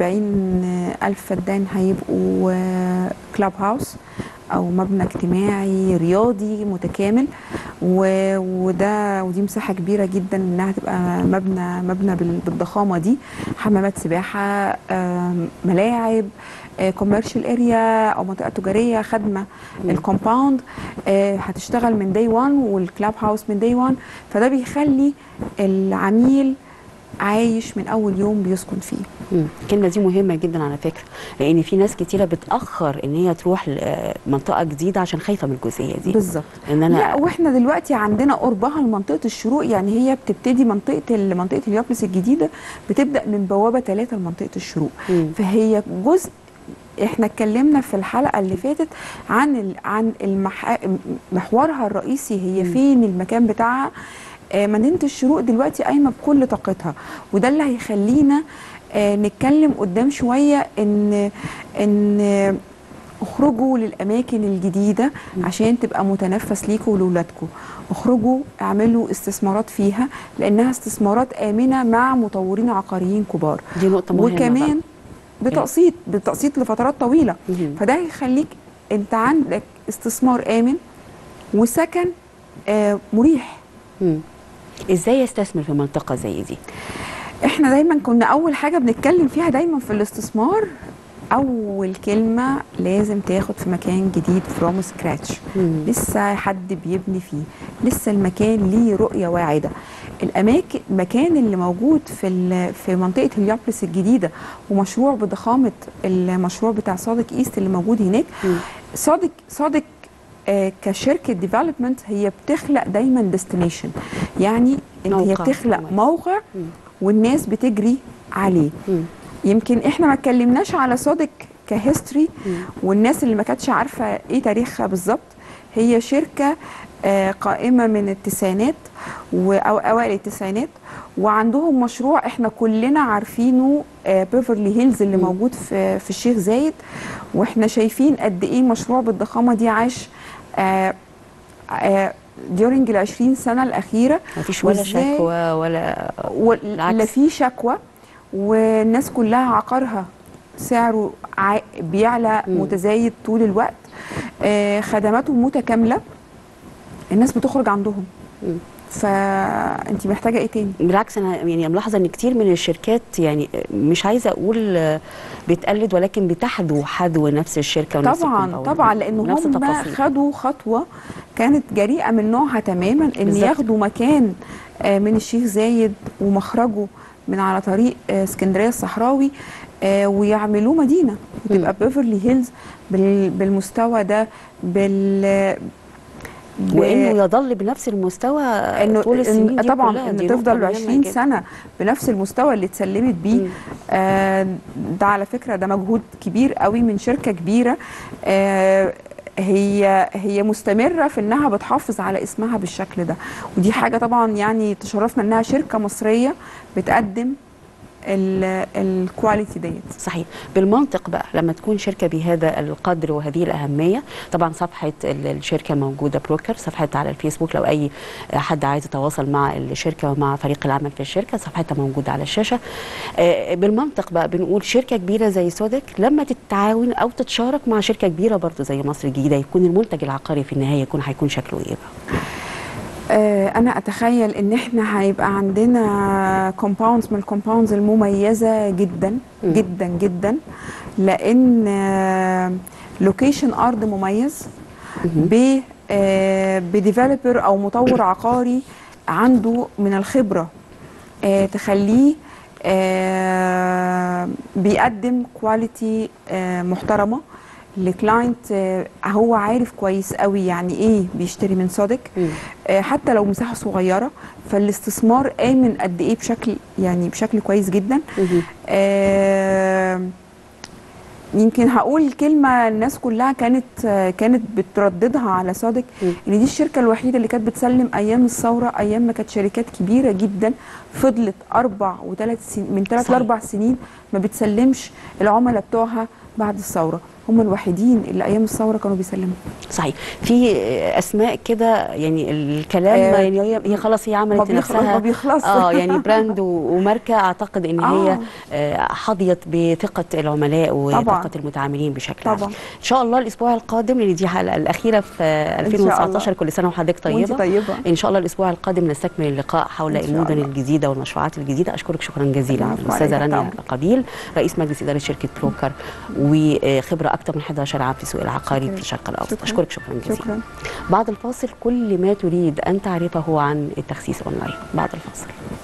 S7: 41 الف فدان هيبقوا آه، كلاب هاوس او مبنى اجتماعي رياضي متكامل و- وده ودي مساحه كبيره جدا انها تبقى مبنى مبنى بال- بالضخامه دي حمامات سباحه آم، ملاعب كوميرشال اريا او منطقه تجاريه خدمه الكومباوند آه، هتشتغل من داي 1 والكلاب هاوس من داي 1 فده بيخلي العميل عايش من اول يوم بيسكن فيه
S2: مم. الكلمه دي مهمه جدا على فكره لان في ناس كتيره بتاخر ان هي تروح لمنطقه جديده عشان خايفه من الجزئيه دي
S7: بالظبط
S2: ان انا
S7: لا واحنا دلوقتي عندنا قربها لمنطقه الشروق يعني هي بتبتدي منطقه ال- منطقه اليابلس الجديده بتبدا من بوابه ثلاثه لمنطقه الشروق
S2: مم.
S7: فهي جزء احنا اتكلمنا في الحلقه اللي فاتت عن ال... عن المح... محورها الرئيسي هي فين المكان بتاعها آه، مدينه الشروق دلوقتي قايمه بكل طاقتها وده اللي هيخلينا آه، نتكلم قدام شويه ان ان آه، اخرجوا للاماكن الجديده عشان تبقى متنفس ليكوا ولولادكم اخرجوا اعملوا استثمارات فيها لانها استثمارات امنه مع مطورين عقاريين كبار
S2: دي نقطه مهمه
S7: وكمان بتقسيط بتقسيط لفترات طويله
S2: مهم.
S7: فده هيخليك انت عندك استثمار امن وسكن آه مريح
S2: مم. ازاي يستثمر في منطقه زي دي
S7: احنا دايما كنا اول حاجه بنتكلم فيها دايما في الاستثمار اول كلمه لازم تاخد في مكان جديد فروم سكراتش
S2: مم.
S7: لسه حد بيبني فيه لسه المكان ليه رؤيه واعده الاماكن المكان اللي موجود في ال- في منطقه اليابلس الجديده ومشروع بضخامه المشروع بتاع صادق ايست اللي موجود هناك
S2: مم.
S7: صادق صادق آه، كشركه ديفلوبمنت هي بتخلق دايما ديستنيشن يعني ان هي
S2: موقع
S7: بتخلق
S2: مميز.
S7: موقع
S2: مم.
S7: والناس بتجري عليه
S2: مم.
S7: يمكن احنا ما اتكلمناش على صادق كهيستوري
S2: مم.
S7: والناس اللي ما كانتش عارفه ايه تاريخها بالظبط هي شركه آه، قائمه من التسعينات و- او اوائل التسعينات وعندهم مشروع احنا كلنا عارفينه آه، بيفرلي هيلز اللي
S2: مم.
S7: موجود في في الشيخ زايد واحنا شايفين قد ايه مشروع بالضخامه دي عاش آه، آه، during ال 20 سنه الاخيره
S2: مفيش ولا
S7: وإزاي-
S2: شكوى ولا
S7: ولا
S2: بالعكس.
S7: في شكوى والناس كلها عقارها سعره عا- بيعلى
S2: مم.
S7: متزايد طول الوقت آه، خدماته متكامله الناس بتخرج عندهم
S2: مم.
S7: فانت محتاجه ايه تاني
S2: بالعكس انا يعني ملاحظه ان كتير من الشركات يعني مش عايزه اقول آه، بتقلد ولكن بتحذو حذو نفس الشركه ونفس
S7: طبعا
S2: الكومباوند.
S7: طبعا لان
S2: ونفس
S7: هم
S2: التفاصيل.
S7: خدوا خطوه كانت جريئه من نوعها تماما ان
S2: بالظبط.
S7: ياخدوا مكان آه، من الشيخ زايد ومخرجه من على طريق آه، اسكندريه الصحراوي آه، ويعملوه مدينه وتبقى بيفرلي هيلز بال- بالمستوى ده بال ب-
S2: وانه يظل بنفس المستوى
S7: انه
S2: طول السنين
S7: إن
S2: دي
S7: طبعا
S2: كلها.
S7: ان
S2: دي نقطة
S7: تفضل
S2: مهمة
S7: 20
S2: جداً.
S7: سنه بنفس المستوى اللي اتسلمت بيه
S2: مم.
S7: آه ده على فكره ده مجهود كبير قوي من شركه كبيره آه هي هي مستمره في انها بتحافظ على اسمها بالشكل ده ودي حاجه طبعا يعني تشرفنا انها شركه مصريه بتقدم ال- الكواليتي ديت
S2: صحيح بالمنطق بقى لما تكون شركه بهذا القدر وهذه الاهميه طبعا صفحه ال- الشركه موجوده بروكر صفحه على الفيسبوك لو اي حد عايز يتواصل مع الشركه ومع فريق العمل في الشركه صفحتها موجوده على الشاشه آه، بالمنطق بقى بنقول شركه كبيره زي سودك لما تتعاون او تتشارك مع شركه كبيره برضو زي مصر الجديده يكون المنتج العقاري في النهايه يكون هيكون شكله ايه بقى
S7: آه، انا اتخيل ان احنا هيبقى عندنا كومباوندز من الكومباوندز المميزه جدا
S2: مم.
S7: جدا جدا لان لوكيشن ارض مميز ب بديفلوبر او مطور عقاري عنده من الخبره آه، تخليه آه، بيقدم كواليتي محترمه الكلاينت آه، هو عارف كويس قوي يعني ايه بيشتري من صادق آه، حتى لو مساحه صغيره فالاستثمار امن قد ايه بشكل يعني بشكل كويس جدا آه، يمكن هقول كلمه الناس كلها كانت آه، كانت بترددها على صادق ان دي الشركه الوحيده اللي كانت بتسلم ايام الثوره ايام ما كانت شركات كبيره جدا فضلت اربع وثلاث سنين من ثلاث
S2: صحيح.
S7: لاربع سنين ما بتسلمش العملاء بتوعها بعد الثوره هم الوحيدين اللي ايام الثوره كانوا بيسلموا
S2: صحيح في اسماء كده يعني الكلام
S7: آه،
S2: يعني هي هي خلاص هي
S7: ما
S2: عملت
S7: بيخلص-
S2: لنفسها
S7: ما بيخلص.
S2: اه يعني براند و- وماركه اعتقد ان هي
S7: آه.
S2: آه، حظيت بثقه العملاء وثقه المتعاملين بشكل عام
S7: طبعا.
S2: ان شاء الله الاسبوع القادم لان دي الحلقه الاخيره في آه،
S7: شاء
S2: 2019
S7: الله.
S2: كل سنه وحضرتك
S7: وانت
S2: طيبه
S7: طيبه
S2: ان شاء الله الاسبوع القادم نستكمل اللقاء حول
S7: إن شاء
S2: المدن
S7: الله.
S2: الجديده والمشروعات الجديده اشكرك شكرا جزيلا
S7: العفو
S2: الاستاذه
S7: عليك،
S2: رانيا
S7: تحت
S2: قبيل رئيس مجلس اداره شركه بروكر وخبره اكثر من 11 عام في سوق العقاري في الشرق الاوسط
S7: شكراً.
S2: اشكرك شكرا جزيلا
S7: شكرا
S2: بعد الفاصل كل ما تريد ان تعرفه عن التخسيس اونلاين بعد الفاصل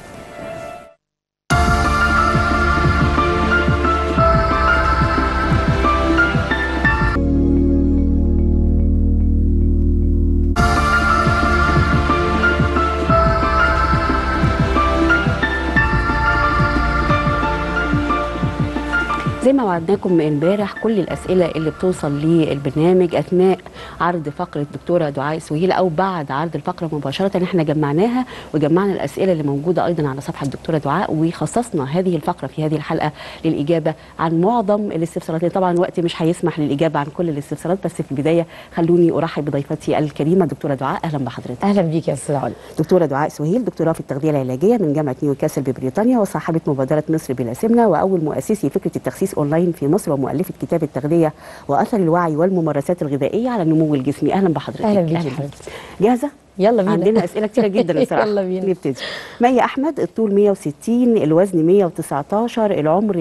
S2: زي ما وعدناكم من امبارح كل الاسئله اللي بتوصل للبرنامج اثناء عرض فقره الدكتوره دعاء سهيل او بعد عرض الفقره مباشره احنا جمعناها وجمعنا الاسئله اللي موجوده ايضا على صفحه الدكتوره دعاء وخصصنا هذه الفقره في هذه الحلقه للاجابه عن معظم الاستفسارات لأن طبعا الوقت مش هيسمح للاجابه عن كل الاستفسارات بس في البدايه خلوني ارحب بضيفتي الكريمه دكتوره دعاء اهلا بحضرتك
S8: اهلا بيك يا استاذ علي
S2: دكتورة دعاء سهيل دكتوراه في التغذية العلاجية من جامعة نيوكاسل ببريطانيا وصاحبة مبادرة مصر بلا سمنة وأول مؤسسي فكرة التخسيس أونلاين في مصر ومؤلفة كتاب التغذية وأثر الوعي والممارسات الغذائية على النمو الجسمي أهلا بحضرتك
S8: أهلا بيك يا حبيبتي.
S2: جاهزة؟
S8: يلا بينا
S2: عندنا أسئلة كتيرة جدا الصراحة
S8: يلا بينا.
S2: نبتدي مي أحمد الطول 160 الوزن 119 العمر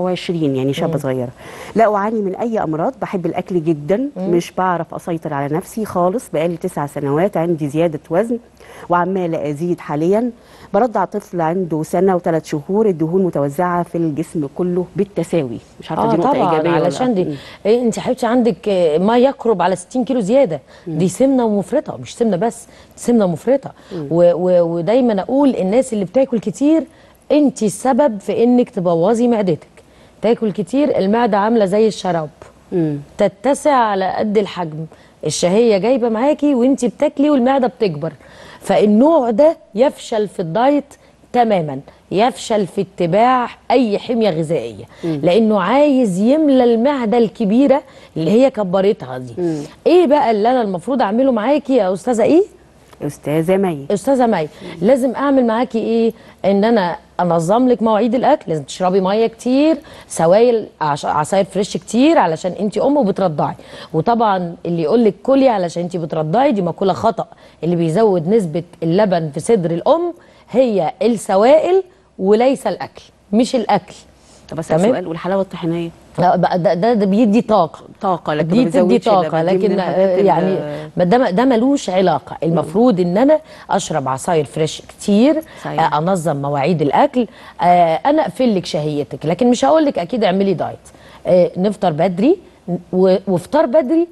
S2: 29 يعني شابة صغيرة لا أعاني من أي أمراض بحب الأكل جدا مش بعرف أسيطر على نفسي خالص بقالي تسع سنوات عندي زيادة وزن وعمالة أزيد حاليا برضع طفل عنده سنة وثلاث شهور الدهون متوزعة في الجسم كله بالتساوي مش عارفة
S8: اه
S2: دي نقطة
S8: طبعا
S2: إيجابية ولا
S8: علشان
S2: لأ.
S8: دي إيه انت حبيبتي عندك آه، ما يقرب على 60 كيلو زياده دي سمنه ومفرطه مش سمنه بس سمنه مفرطه و و ودايما اقول الناس اللي بتاكل كتير انت السبب في انك تبوظي معدتك تاكل كتير المعده عامله زي الشراب
S2: مم.
S8: تتسع على قد الحجم الشهيه جايبه معاكي وانت بتاكلي والمعده بتكبر فالنوع ده يفشل في الدايت تماما يفشل في اتباع اي حميه غذائيه لانه عايز يملى المعده الكبيره اللي هي كبرتها دي ايه بقى اللي انا المفروض اعمله معاكي يا استاذه ايه
S2: أستاذة مي
S8: استاذه مي لازم اعمل معاكي ايه ان انا انظم لك مواعيد الاكل لازم تشربي ميه كتير سوائل عش- عصاير فريش كتير علشان انت ام وبترضعي وطبعا اللي يقول لك كلي علشان انت بترضعي دي مقوله خطا اللي بيزود نسبه اللبن في صدر الام هي السوائل وليس الاكل مش الاكل
S2: طب بس
S8: تمام.
S2: سؤال والحلاوة الطحينية
S8: لا، بقى ده, ده, ده بيدي طاقه
S2: طاقة لكن
S8: دي
S2: ما
S8: تدي
S2: بيزودش
S8: طاقه
S2: اللبن. دي من
S8: لكن
S2: الحاجات
S8: آه،
S2: ال-
S8: يعني ما ده ده ملوش علاقه المفروض ان انا اشرب عصاير فريش كتير
S2: صحيح.
S8: آه، انظم مواعيد الاكل آه، انا اقفل لك شهيتك لكن مش هقول لك اكيد اعملي دايت آه، نفطر بدري و- وافطار بدري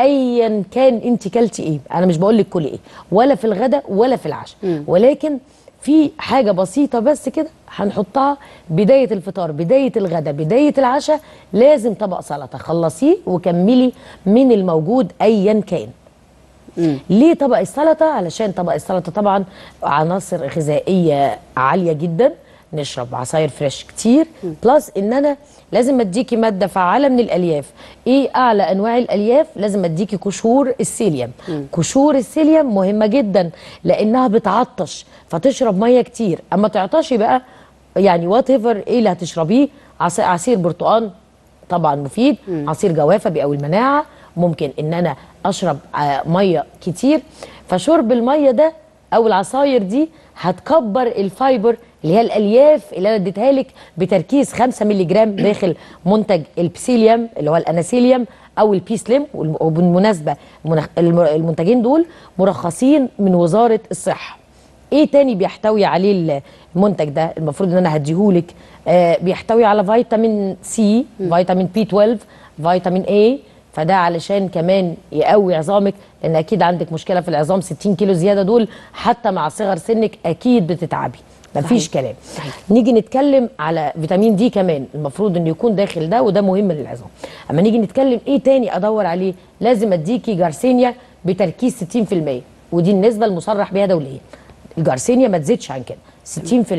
S8: ايا كان انت كلتي ايه انا مش بقول لك كلي ايه ولا في الغداء ولا في العشاء ولكن في حاجه بسيطه بس كده هنحطها بدايه الفطار بدايه الغداء بدايه العشاء لازم طبق سلطه خلصيه وكملي من الموجود ايا كان ليه طبق السلطه علشان طبق السلطه طبعا عناصر غذائيه عاليه جدا نشرب عصاير فريش كتير بلس ان انا لازم اديكي ماده فعاله من الالياف ايه اعلى انواع الالياف لازم اديكي قشور السيليوم قشور السيليوم مهمه جدا لانها بتعطش فتشرب ميه كتير اما تعطشي بقى يعني وات ايفر ايه اللي هتشربيه عص- عصير برتقال طبعا مفيد عصير جوافه بيقوي المناعه ممكن ان انا اشرب آه، ميه كتير فشرب الميه ده او العصاير دي هتكبر الفايبر اللي هي الالياف اللي انا اديتها لك بتركيز 5 مللي جرام داخل منتج البسيليوم اللي هو الاناسيليوم او البي سليم والم- وبالمناسبه المنخ- الم- المنتجين دول مرخصين من وزاره الصحه ايه تاني بيحتوي عليه المنتج ده المفروض ان انا هديهولك آه بيحتوي على فيتامين سي فيتامين بي 12 فيتامين اي فده علشان كمان يقوي عظامك لان اكيد عندك مشكله في العظام 60 كيلو زياده دول حتى مع صغر سنك اكيد بتتعبي مفيش كلام نيجي نتكلم على فيتامين دي كمان المفروض انه يكون داخل ده وده مهم للعظام اما نيجي نتكلم ايه تاني ادور عليه لازم اديكي جارسينيا بتركيز 60% ودي النسبه المصرح بها دوليا الجارسينيا ما تزيدش عن كده 60%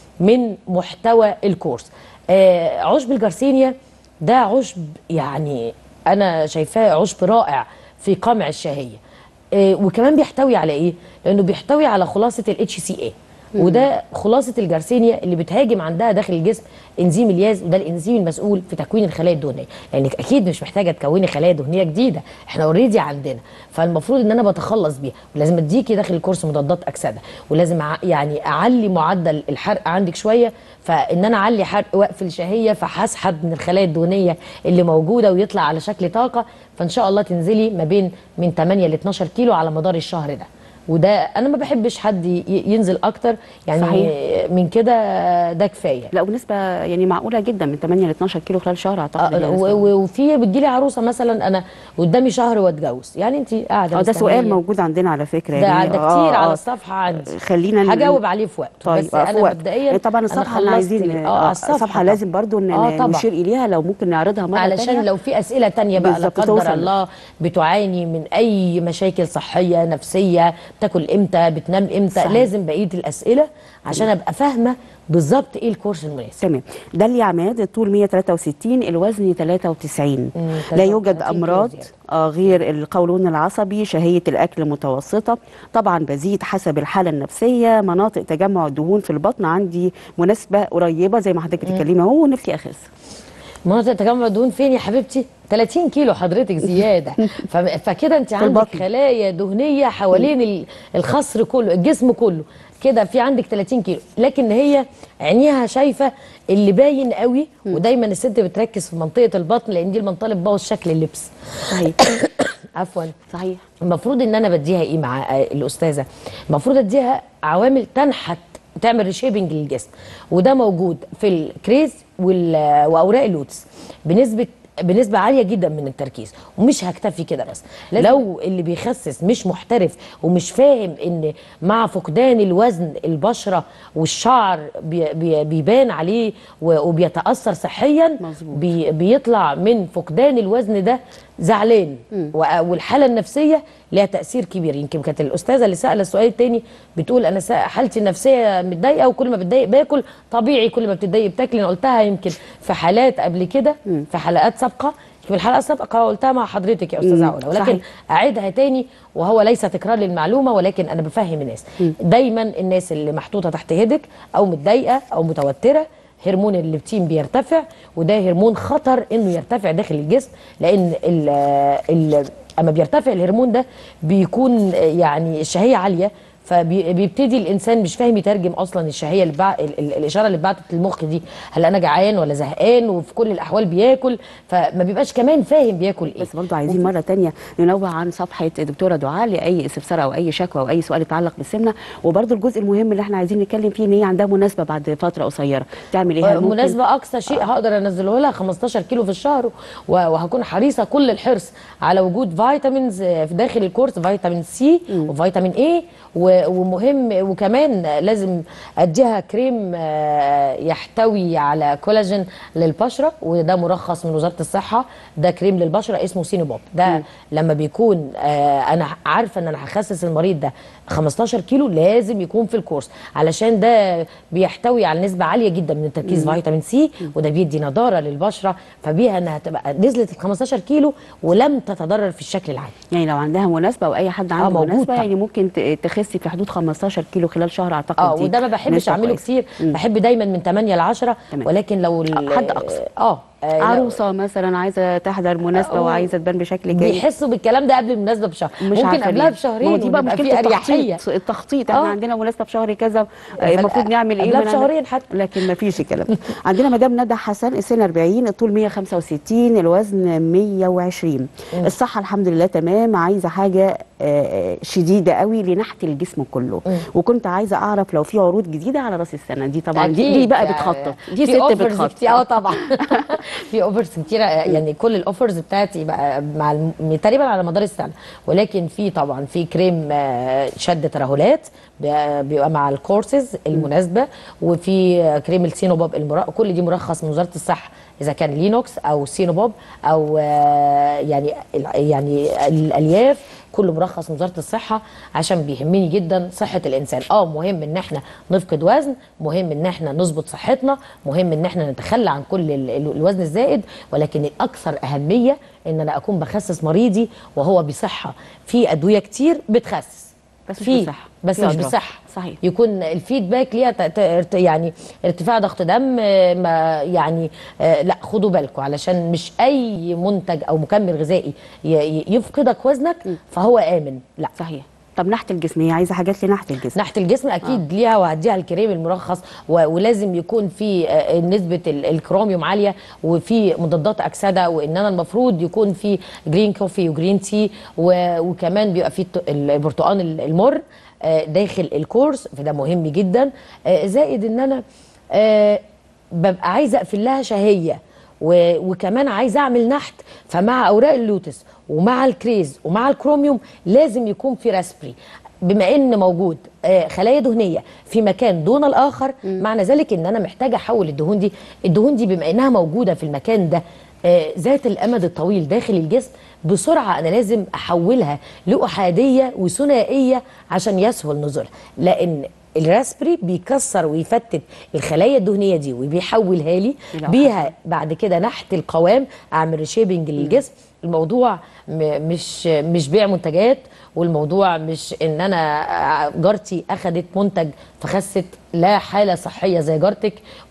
S8: من محتوى الكورس آه عشب الجارسينيا ده عشب يعني انا شايفاه عشب رائع في قمع الشهيه آه وكمان بيحتوي على ايه لانه بيحتوي على خلاصه الاتش سي اي وده خلاصه الجارسينيا اللي بتهاجم عندها داخل الجسم انزيم الياز وده الانزيم المسؤول في تكوين الخلايا الدهنيه لانك اكيد مش محتاجه تكوني خلايا دهنيه جديده احنا اوريدي عندنا فالمفروض ان انا بتخلص بيها ولازم اديكي داخل الكورس مضادات اكسده ولازم أع- يعني اعلي معدل الحرق عندك شويه فان انا اعلي حرق وقف الشهيه فهسحب من الخلايا الدهنيه اللي موجوده ويطلع على شكل طاقه فان شاء الله تنزلي ما بين من 8 ل 12 كيلو على مدار الشهر ده وده انا ما بحبش حد ي- ينزل اكتر يعني
S2: صحيح.
S8: من كده ده كفايه
S2: لا ونسبه يعني معقوله جدا من 8 ل 12 كيلو خلال شهر اعتقد
S8: آه،
S2: هي
S8: و-
S2: نسبة.
S8: و- وفي بتجيلي عروسه مثلا انا قدامي شهر واتجوز يعني انت قاعده
S2: اه ده سؤال
S8: مستنية.
S2: موجود عندنا على فكره
S8: ده
S2: يعني
S8: ده
S2: آه،
S8: كتير
S2: آه.
S8: على الصفحه عندي
S2: خلينا ن-
S8: هجاوب عليه في وقته
S2: طيب
S8: بس
S2: آه، في
S8: انا
S2: وقت.
S8: مبدئيا
S2: طبعا
S8: أنا
S2: الصفحه اللي
S8: خلصت
S2: عايزين
S8: ال-
S2: اه
S8: الصفحه
S2: الصفحه لازم برضو ن-
S8: آه، طبعا.
S2: نشير اليها لو ممكن نعرضها مره
S8: علشان
S2: تانية.
S8: لو في اسئله تانية بقى لا
S2: بالظبط،
S8: قدر
S2: توصل.
S8: الله بتعاني من اي مشاكل صحيه نفسيه بتاكل امتى بتنام امتى
S2: صحيح.
S8: لازم بقيه الاسئله عشان ابقى فاهمه بالظبط ايه الكورس المناسب
S2: تمام داليا عماد الطول 163 الوزن 93 لا
S8: 33
S2: يوجد
S8: كيلو
S2: امراض
S8: زيادة.
S2: آه غير القولون العصبي شهيه الاكل متوسطه طبعا بزيد حسب الحاله النفسيه مناطق تجمع الدهون في البطن عندي مناسبه قريبه زي ما حضرتك بتتكلمي اهو ونفسي اخس
S8: مناطق تجمع الدهون فين يا حبيبتي 30 كيلو حضرتك زياده ف- فكده انت عندك
S2: البطن.
S8: خلايا دهنيه حوالين ال- الخصر كله الجسم كله كده في عندك 30 كيلو لكن هي عينيها شايفه اللي باين قوي ودايما الست بتركز في منطقه البطن لان دي المنطقه اللي بتبوظ شكل اللبس
S2: صحيح
S8: عفوا
S2: صحيح
S8: المفروض ان انا بديها ايه مع آه، الاستاذه المفروض اديها عوامل تنحت تعمل ريشيبنج للجسم وده موجود في الكريز وال- واوراق اللوتس بنسبه بنسبة عالية جدا من التركيز ومش هكتفي كده بس لو اللي بيخسس مش محترف ومش فاهم ان مع فقدان الوزن البشرة والشعر بي بي بيبان عليه و- وبيتأثر صحيا
S2: مظبوط.
S8: بي بيطلع من فقدان الوزن ده زعلان و- والحاله النفسيه ليها تاثير كبير يمكن كانت الاستاذه اللي سال السؤال التاني بتقول انا سا- حالتي النفسيه متضايقه وكل ما بتضايق باكل طبيعي كل ما بتتضايق بتاكلي انا قلتها يمكن في حالات قبل كده في حلقات سابقه في الحلقه السابقه قلتها مع حضرتك يا استاذه
S2: مم،
S8: علا ولكن
S2: صحيح.
S8: اعيدها تاني وهو ليس تكرار للمعلومه ولكن انا بفهم الناس دايما الناس اللي محطوطه تحت هيدك او متضايقه او متوتره هرمون الليبتين بيرتفع وده هرمون خطر انه يرتفع داخل الجسم لان ال ال اما بيرتفع الهرمون ده بيكون يعني الشهيه عاليه فبيبتدي الانسان مش فاهم يترجم اصلا الشهيه اللي بع... ال- ال- الاشاره اللي بعتت للمخ دي هل انا جعان ولا زهقان وفي كل الاحوال بياكل فما بيبقاش كمان فاهم بياكل ايه
S2: بس برضه عايزين مره تانية ننوه عن صفحه دكتوره دعاء لاي استفسار او اي شكوى او اي سؤال يتعلق بالسمنه وبرضه الجزء المهم اللي احنا عايزين نتكلم فيه ان هي عندها مناسبه بعد فتره قصيره تعمل ايه هل ممكن-
S8: مناسبة أقصى شيء هقدر أنزله لها 15 كيلو في الشهر و- وهكون حريصة كل الحرص على وجود فيتامينز في داخل الكورس فيتامين سي وفيتامين اي ومهم وكمان لازم أديها كريم آه، يحتوي على كولاجين للبشرة وده مرخص من وزارة الصحة ده كريم للبشرة اسمه سينوبوب ده لما بيكون آه، أنا عارفة إن أنا هخسس المريض ده 15 كيلو لازم يكون في الكورس علشان ده بيحتوي على نسبة عالية جدا من تركيز فيتامين سي وده بيدي نضارة للبشرة فبيها انها تبقى نزلت ال 15 كيلو ولم تتضرر في الشكل العام
S2: يعني لو عندها مناسبه او اي حد عنده
S8: موجود
S2: مناسبه
S8: طبعا.
S2: يعني ممكن ت- تخسي في حدود 15 كيلو خلال شهر اعتقد
S8: اه
S2: دي
S8: وده ما بحبش
S2: نسبة
S8: اعمله
S2: كويسة.
S8: كتير
S2: مم.
S8: بحب دايما من 8 ل 10
S2: تمام.
S8: ولكن لو ال-
S2: حد أقصى.
S8: اه آه، لو-
S2: عروسه مثلا عايزه تحضر مناسبه
S8: آه،
S2: وعايزه تبان بشكل جيد
S8: بيحسوا بالكلام ده قبل المناسبه بشهر
S2: مش
S8: ممكن
S2: عارفة
S8: قبلها
S2: ليه.
S8: بشهرين
S2: ما هو دي بقى
S8: ونبقى
S2: مشكله
S8: في اريحيه
S2: التخطيط التخطيط احنا
S8: آه.
S2: عندنا مناسبه في شهر كذا آه،
S8: فال-
S2: المفروض نعمل ايه
S8: قبلها
S2: ونعمل-
S8: بشهرين حتى.
S2: لكن ما فيش الكلام ده. عندنا مدام ندى حسن السن 40 الطول 165 الوزن 120 الصحه الحمد لله تمام عايزه حاجه آه، شديده قوي لنحت الجسم كله وكنت عايزه اعرف لو في عروض جديده على راس السنه دي طبعا دي, دي
S8: أكيد.
S2: بقى
S8: يعني
S2: بتخطط دي
S8: في
S2: ست
S8: offers
S2: بتخطط
S8: كتير. اه طبعا في اوفرز كتيره يعني كل الاوفرز بتاعتي بقى مع الم... تقريبا على مدار السنه ولكن في طبعا في كريم آه، شد ترهلات بيبقى بيبقى مع الكورسز المناسبه وفي آه، كريم السينوبوب المرا... كل دي مرخص من وزاره الصحه اذا كان لينوكس او سينوبوب او آه، يعني الع- يعني الالياف كله مرخص من وزاره الصحه عشان بيهمني جدا صحه الانسان اه مهم ان احنا نفقد وزن مهم ان احنا نظبط صحتنا مهم ان احنا نتخلى عن كل ال- ال- الوزن الزائد ولكن الاكثر اهميه ان انا اكون بخسس مريضي وهو بصحه في ادويه كتير بتخسس
S2: بس مش
S8: في
S2: بصحة.
S8: بس
S2: في
S8: مش
S2: أضرار.
S8: بصحه
S2: صحيح.
S8: يكون الفيدباك ليها ت- ت- ارت- يعني ارتفاع ضغط دم آه، ما يعني آه، لا خدوا بالكم علشان مش اي منتج او مكمل غذائي ي- ي- يفقدك وزنك فهو امن لا
S2: صحيح طب ناحيه الجسم هي عايزه حاجات لناحيه الجسم
S8: ناحيه الجسم اكيد آه. ليها وهديها الكريم المرخص و- ولازم يكون في آه، نسبه ال- الكروميوم عاليه وفي مضادات اكسده وان انا المفروض يكون في جرين كوفي وجرين تي و- وكمان بيبقى في الت- البرتقال ال- المر آه، داخل الكورس فده مهم جدا آه، زائد ان انا آه، ببقى عايزه اقفل لها شهيه و- وكمان عايزه اعمل نحت فمع اوراق اللوتس ومع الكريز ومع الكروميوم لازم يكون في راسبري بما ان موجود آه، خلايا دهنيه في مكان دون الاخر معنى ذلك ان انا محتاجه احول الدهون دي الدهون دي بما انها موجوده في المكان ده آه، ذات الامد الطويل داخل الجسم بسرعه انا لازم احولها لاحاديه وثنائيه عشان يسهل نزولها لان الراسبري بيكسر ويفتت الخلايا الدهنيه دي وبيحولها لي
S2: إلى
S8: بيها بعد كده نحت القوام اعمل ريشيبنج للجسم الموضوع م- مش مش بيع منتجات والموضوع مش ان انا جارتي اخذت منتج فخست لا حاله صحيه زي جارتك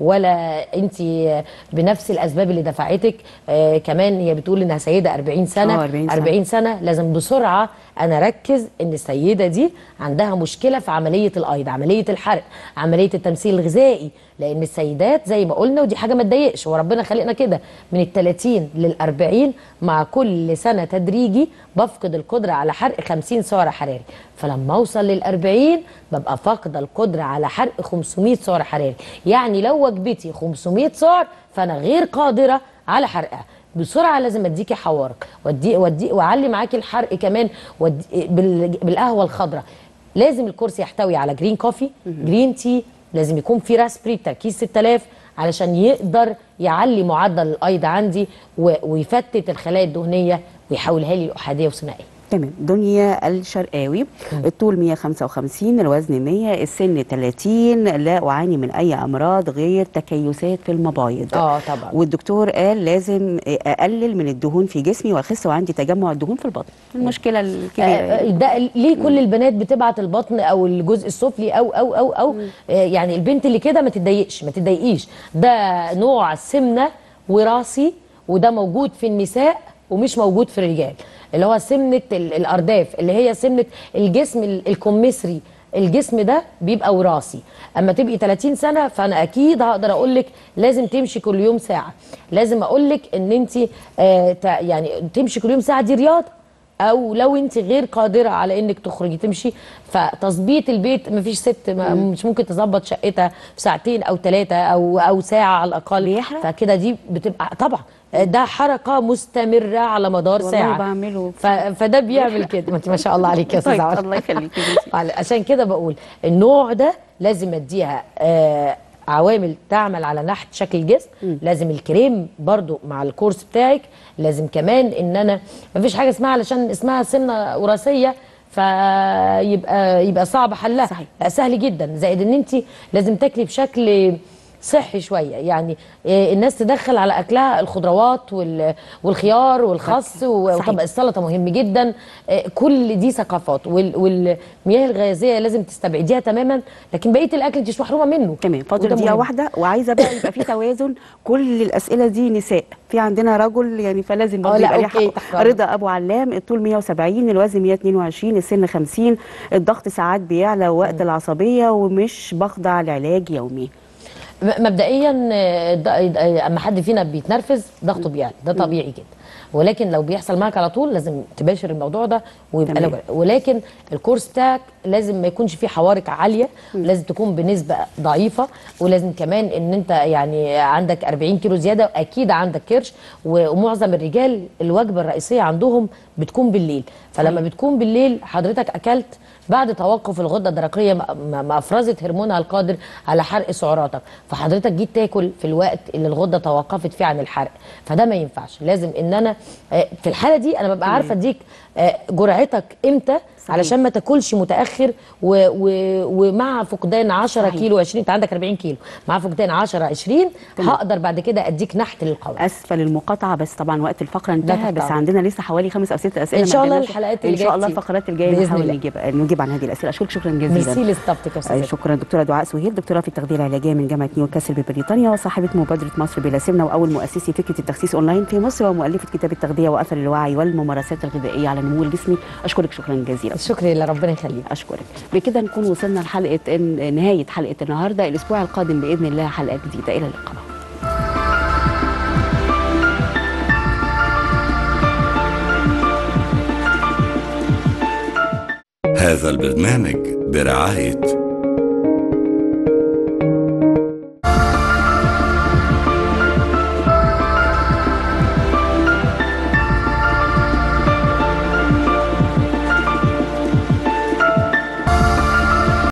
S8: ولا انت بنفس الاسباب اللي دفعتك آه كمان هي بتقول انها سيده 40 سنه
S2: آه، 40 سنة.
S8: 40 سنه لازم بسرعه انا اركز ان السيده دي عندها مشكله في عمليه الايض عمليه الحرق عمليه التمثيل الغذائي لان السيدات زي ما قلنا ودي حاجه ما تضايقش وربنا خلقنا كده من ال 30 لل 40 مع كل سنه تدريجي بفقد القدره على حرق 50 سعر حراري فلما اوصل لل 40 ببقى فاقده القدره على حرق 500 سعر حراري يعني لو وجبتي 500 سعر فانا غير قادره على حرقها بسرعه لازم اديكي حوارك وادي وادي واعلي معاكي الحرق كمان وادي بال- بالقهوه الخضراء لازم الكورس يحتوي على جرين كوفي جرين تي لازم يكون في راسبري تركيز 6000 علشان يقدر يعلي معدل الايض عندي و- ويفتت الخلايا الدهنيه ويحولها لي لاحاديه وثنائيه
S2: تمام دنيا الشرقاوي الطول 155 الوزن 100 السن 30 لا اعاني من اي امراض غير تكيسات في المبايض
S8: اه طبعا
S2: والدكتور قال لازم اقلل من الدهون في جسمي واخس وعندي تجمع الدهون في البطن المشكله الكبيره
S8: آه،
S2: يعني.
S8: ده ليه كل البنات بتبعت البطن او الجزء السفلي او او او او آه، يعني البنت اللي كده ما تتضايقش ما تتضايقيش ده نوع سمنه وراثي وده موجود في النساء ومش موجود في الرجال اللي هو سمنه ال- الارداف اللي هي سمنه الجسم ال- الكمثري الجسم ده بيبقى وراثي اما تبقي 30 سنه فانا اكيد هقدر اقول لك لازم تمشي كل يوم ساعه لازم اقول لك ان انت آه تع- يعني تمشي كل يوم ساعه دي رياضه او لو انت غير قادره على انك تخرجي تمشي فتظبيط البيت مفيش ست ما مش ممكن تظبط شقتها في ساعتين او ثلاثه او او ساعه على الاقل
S2: بيحرق؟
S8: فكده دي بتبقى طبعا ده حركه مستمره على مدار
S2: والله
S8: ساعه
S2: بعمله.
S8: ف... فده بيعمل كده ما انت ما شاء الله عليك يا استاذه
S2: طيب
S8: علا.
S2: الله يخليكي يا بنتي.
S8: على- عشان كده بقول النوع ده لازم اديها آه عوامل تعمل على نحت شكل الجسم لازم الكريم برضو مع الكورس بتاعك لازم كمان ان انا مفيش حاجه اسمها علشان اسمها سمنه وراثيه فيبقى يبقى صعب حلها
S2: صحيح.
S8: لا سهل جدا زائد ان انت لازم تاكلي بشكل صحي شويه يعني آه، الناس تدخل على اكلها الخضروات وال- والخيار والخس و-
S2: صحيح.
S8: وطبق السلطه مهم جدا آه، كل دي ثقافات وال- والمياه الغازيه لازم تستبعديها تماما لكن بقيه الاكل انت مش محرومه منه
S2: تمام فاضل
S8: وده
S2: دقيقه
S8: مهم.
S2: واحده وعايزه بقى يبقى في توازن كل الاسئله دي نساء في عندنا رجل يعني فلازم
S8: آه،
S2: برضه
S8: لا،
S2: يبقى ليه
S8: أوكي،
S2: حقه
S8: تحت أمرك.
S2: رضا ابو علام الطول 170 الوزن 122 السن 50 الضغط ساعات بيعلى وقت العصبيه ومش بخضع لعلاج يومي
S8: م- مبدئيا آه، د- آه، اما حد فينا بيتنرفز ضغطه بيعلى ده طبيعي جدا ولكن لو بيحصل معاك على طول لازم تباشر الموضوع ده ويبقى
S2: تمام.
S8: لو ولكن الكورس بتاعك لازم ما يكونش فيه حوارق عاليه لازم تكون بنسبه ضعيفه ولازم كمان ان انت يعني عندك 40 كيلو زياده اكيد عندك كرش و- ومعظم الرجال الوجبه الرئيسيه عندهم بتكون بالليل فلما بتكون بالليل حضرتك اكلت بعد توقف الغده الدرقيه ما- ما ما افرزت هرمونها القادر على حرق سعراتك فحضرتك جيت تاكل في الوقت اللي الغده توقفت فيه عن الحرق فده ما ينفعش لازم ان انا آه، في الحاله دي انا ببقى عارفه اديك آه، جرعتك امتى
S2: صحيح.
S8: علشان ما تاكلش متاخر و و ومع فقدان 10
S2: صحيح.
S8: كيلو 20 انت عندك 40 كيلو مع فقدان 10 20
S2: تمام.
S8: هقدر بعد كده اديك نحت للقولون
S2: اسفل المقاطعه بس طبعا وقت الفقره انتهى بس
S8: تقطع.
S2: عندنا لسه حوالي خمس او ست اسئله
S8: إن شاء
S2: ما
S8: الله
S2: قدرناش-
S8: الحلقات اللي
S2: ان شاء
S8: جاية
S2: الله
S8: كتير.
S2: الفقرات الجايه
S8: بإذن
S2: نحاول
S8: الله.
S2: نجيب نجيب عن هذه الاسئله اشكرك شكرا جزيلا
S8: ميرسي لاستافتك يا
S2: آه،
S8: استاذ
S2: شكرا دكتوره دعاء سهيل دكتوره في التغذيه العلاجيه من جامعه نيوكاسل ببريطانيا وصاحبه مبادره مصر بلا سمنه واول مؤسسي فكره التخسيس اونلاين في مصر ومؤلفه كتاب التغذيه واثر الوعي والممارسات الغذائيه على النمو الجسمي اشكرك شكرا جزيلا
S8: شكرا لله ربنا يخليك
S2: اشكرك بكده نكون وصلنا لحلقه إن- نهايه حلقه النهارده الاسبوع القادم باذن الله حلقه جديده الى اللقاء
S1: هذا البرنامج برعاية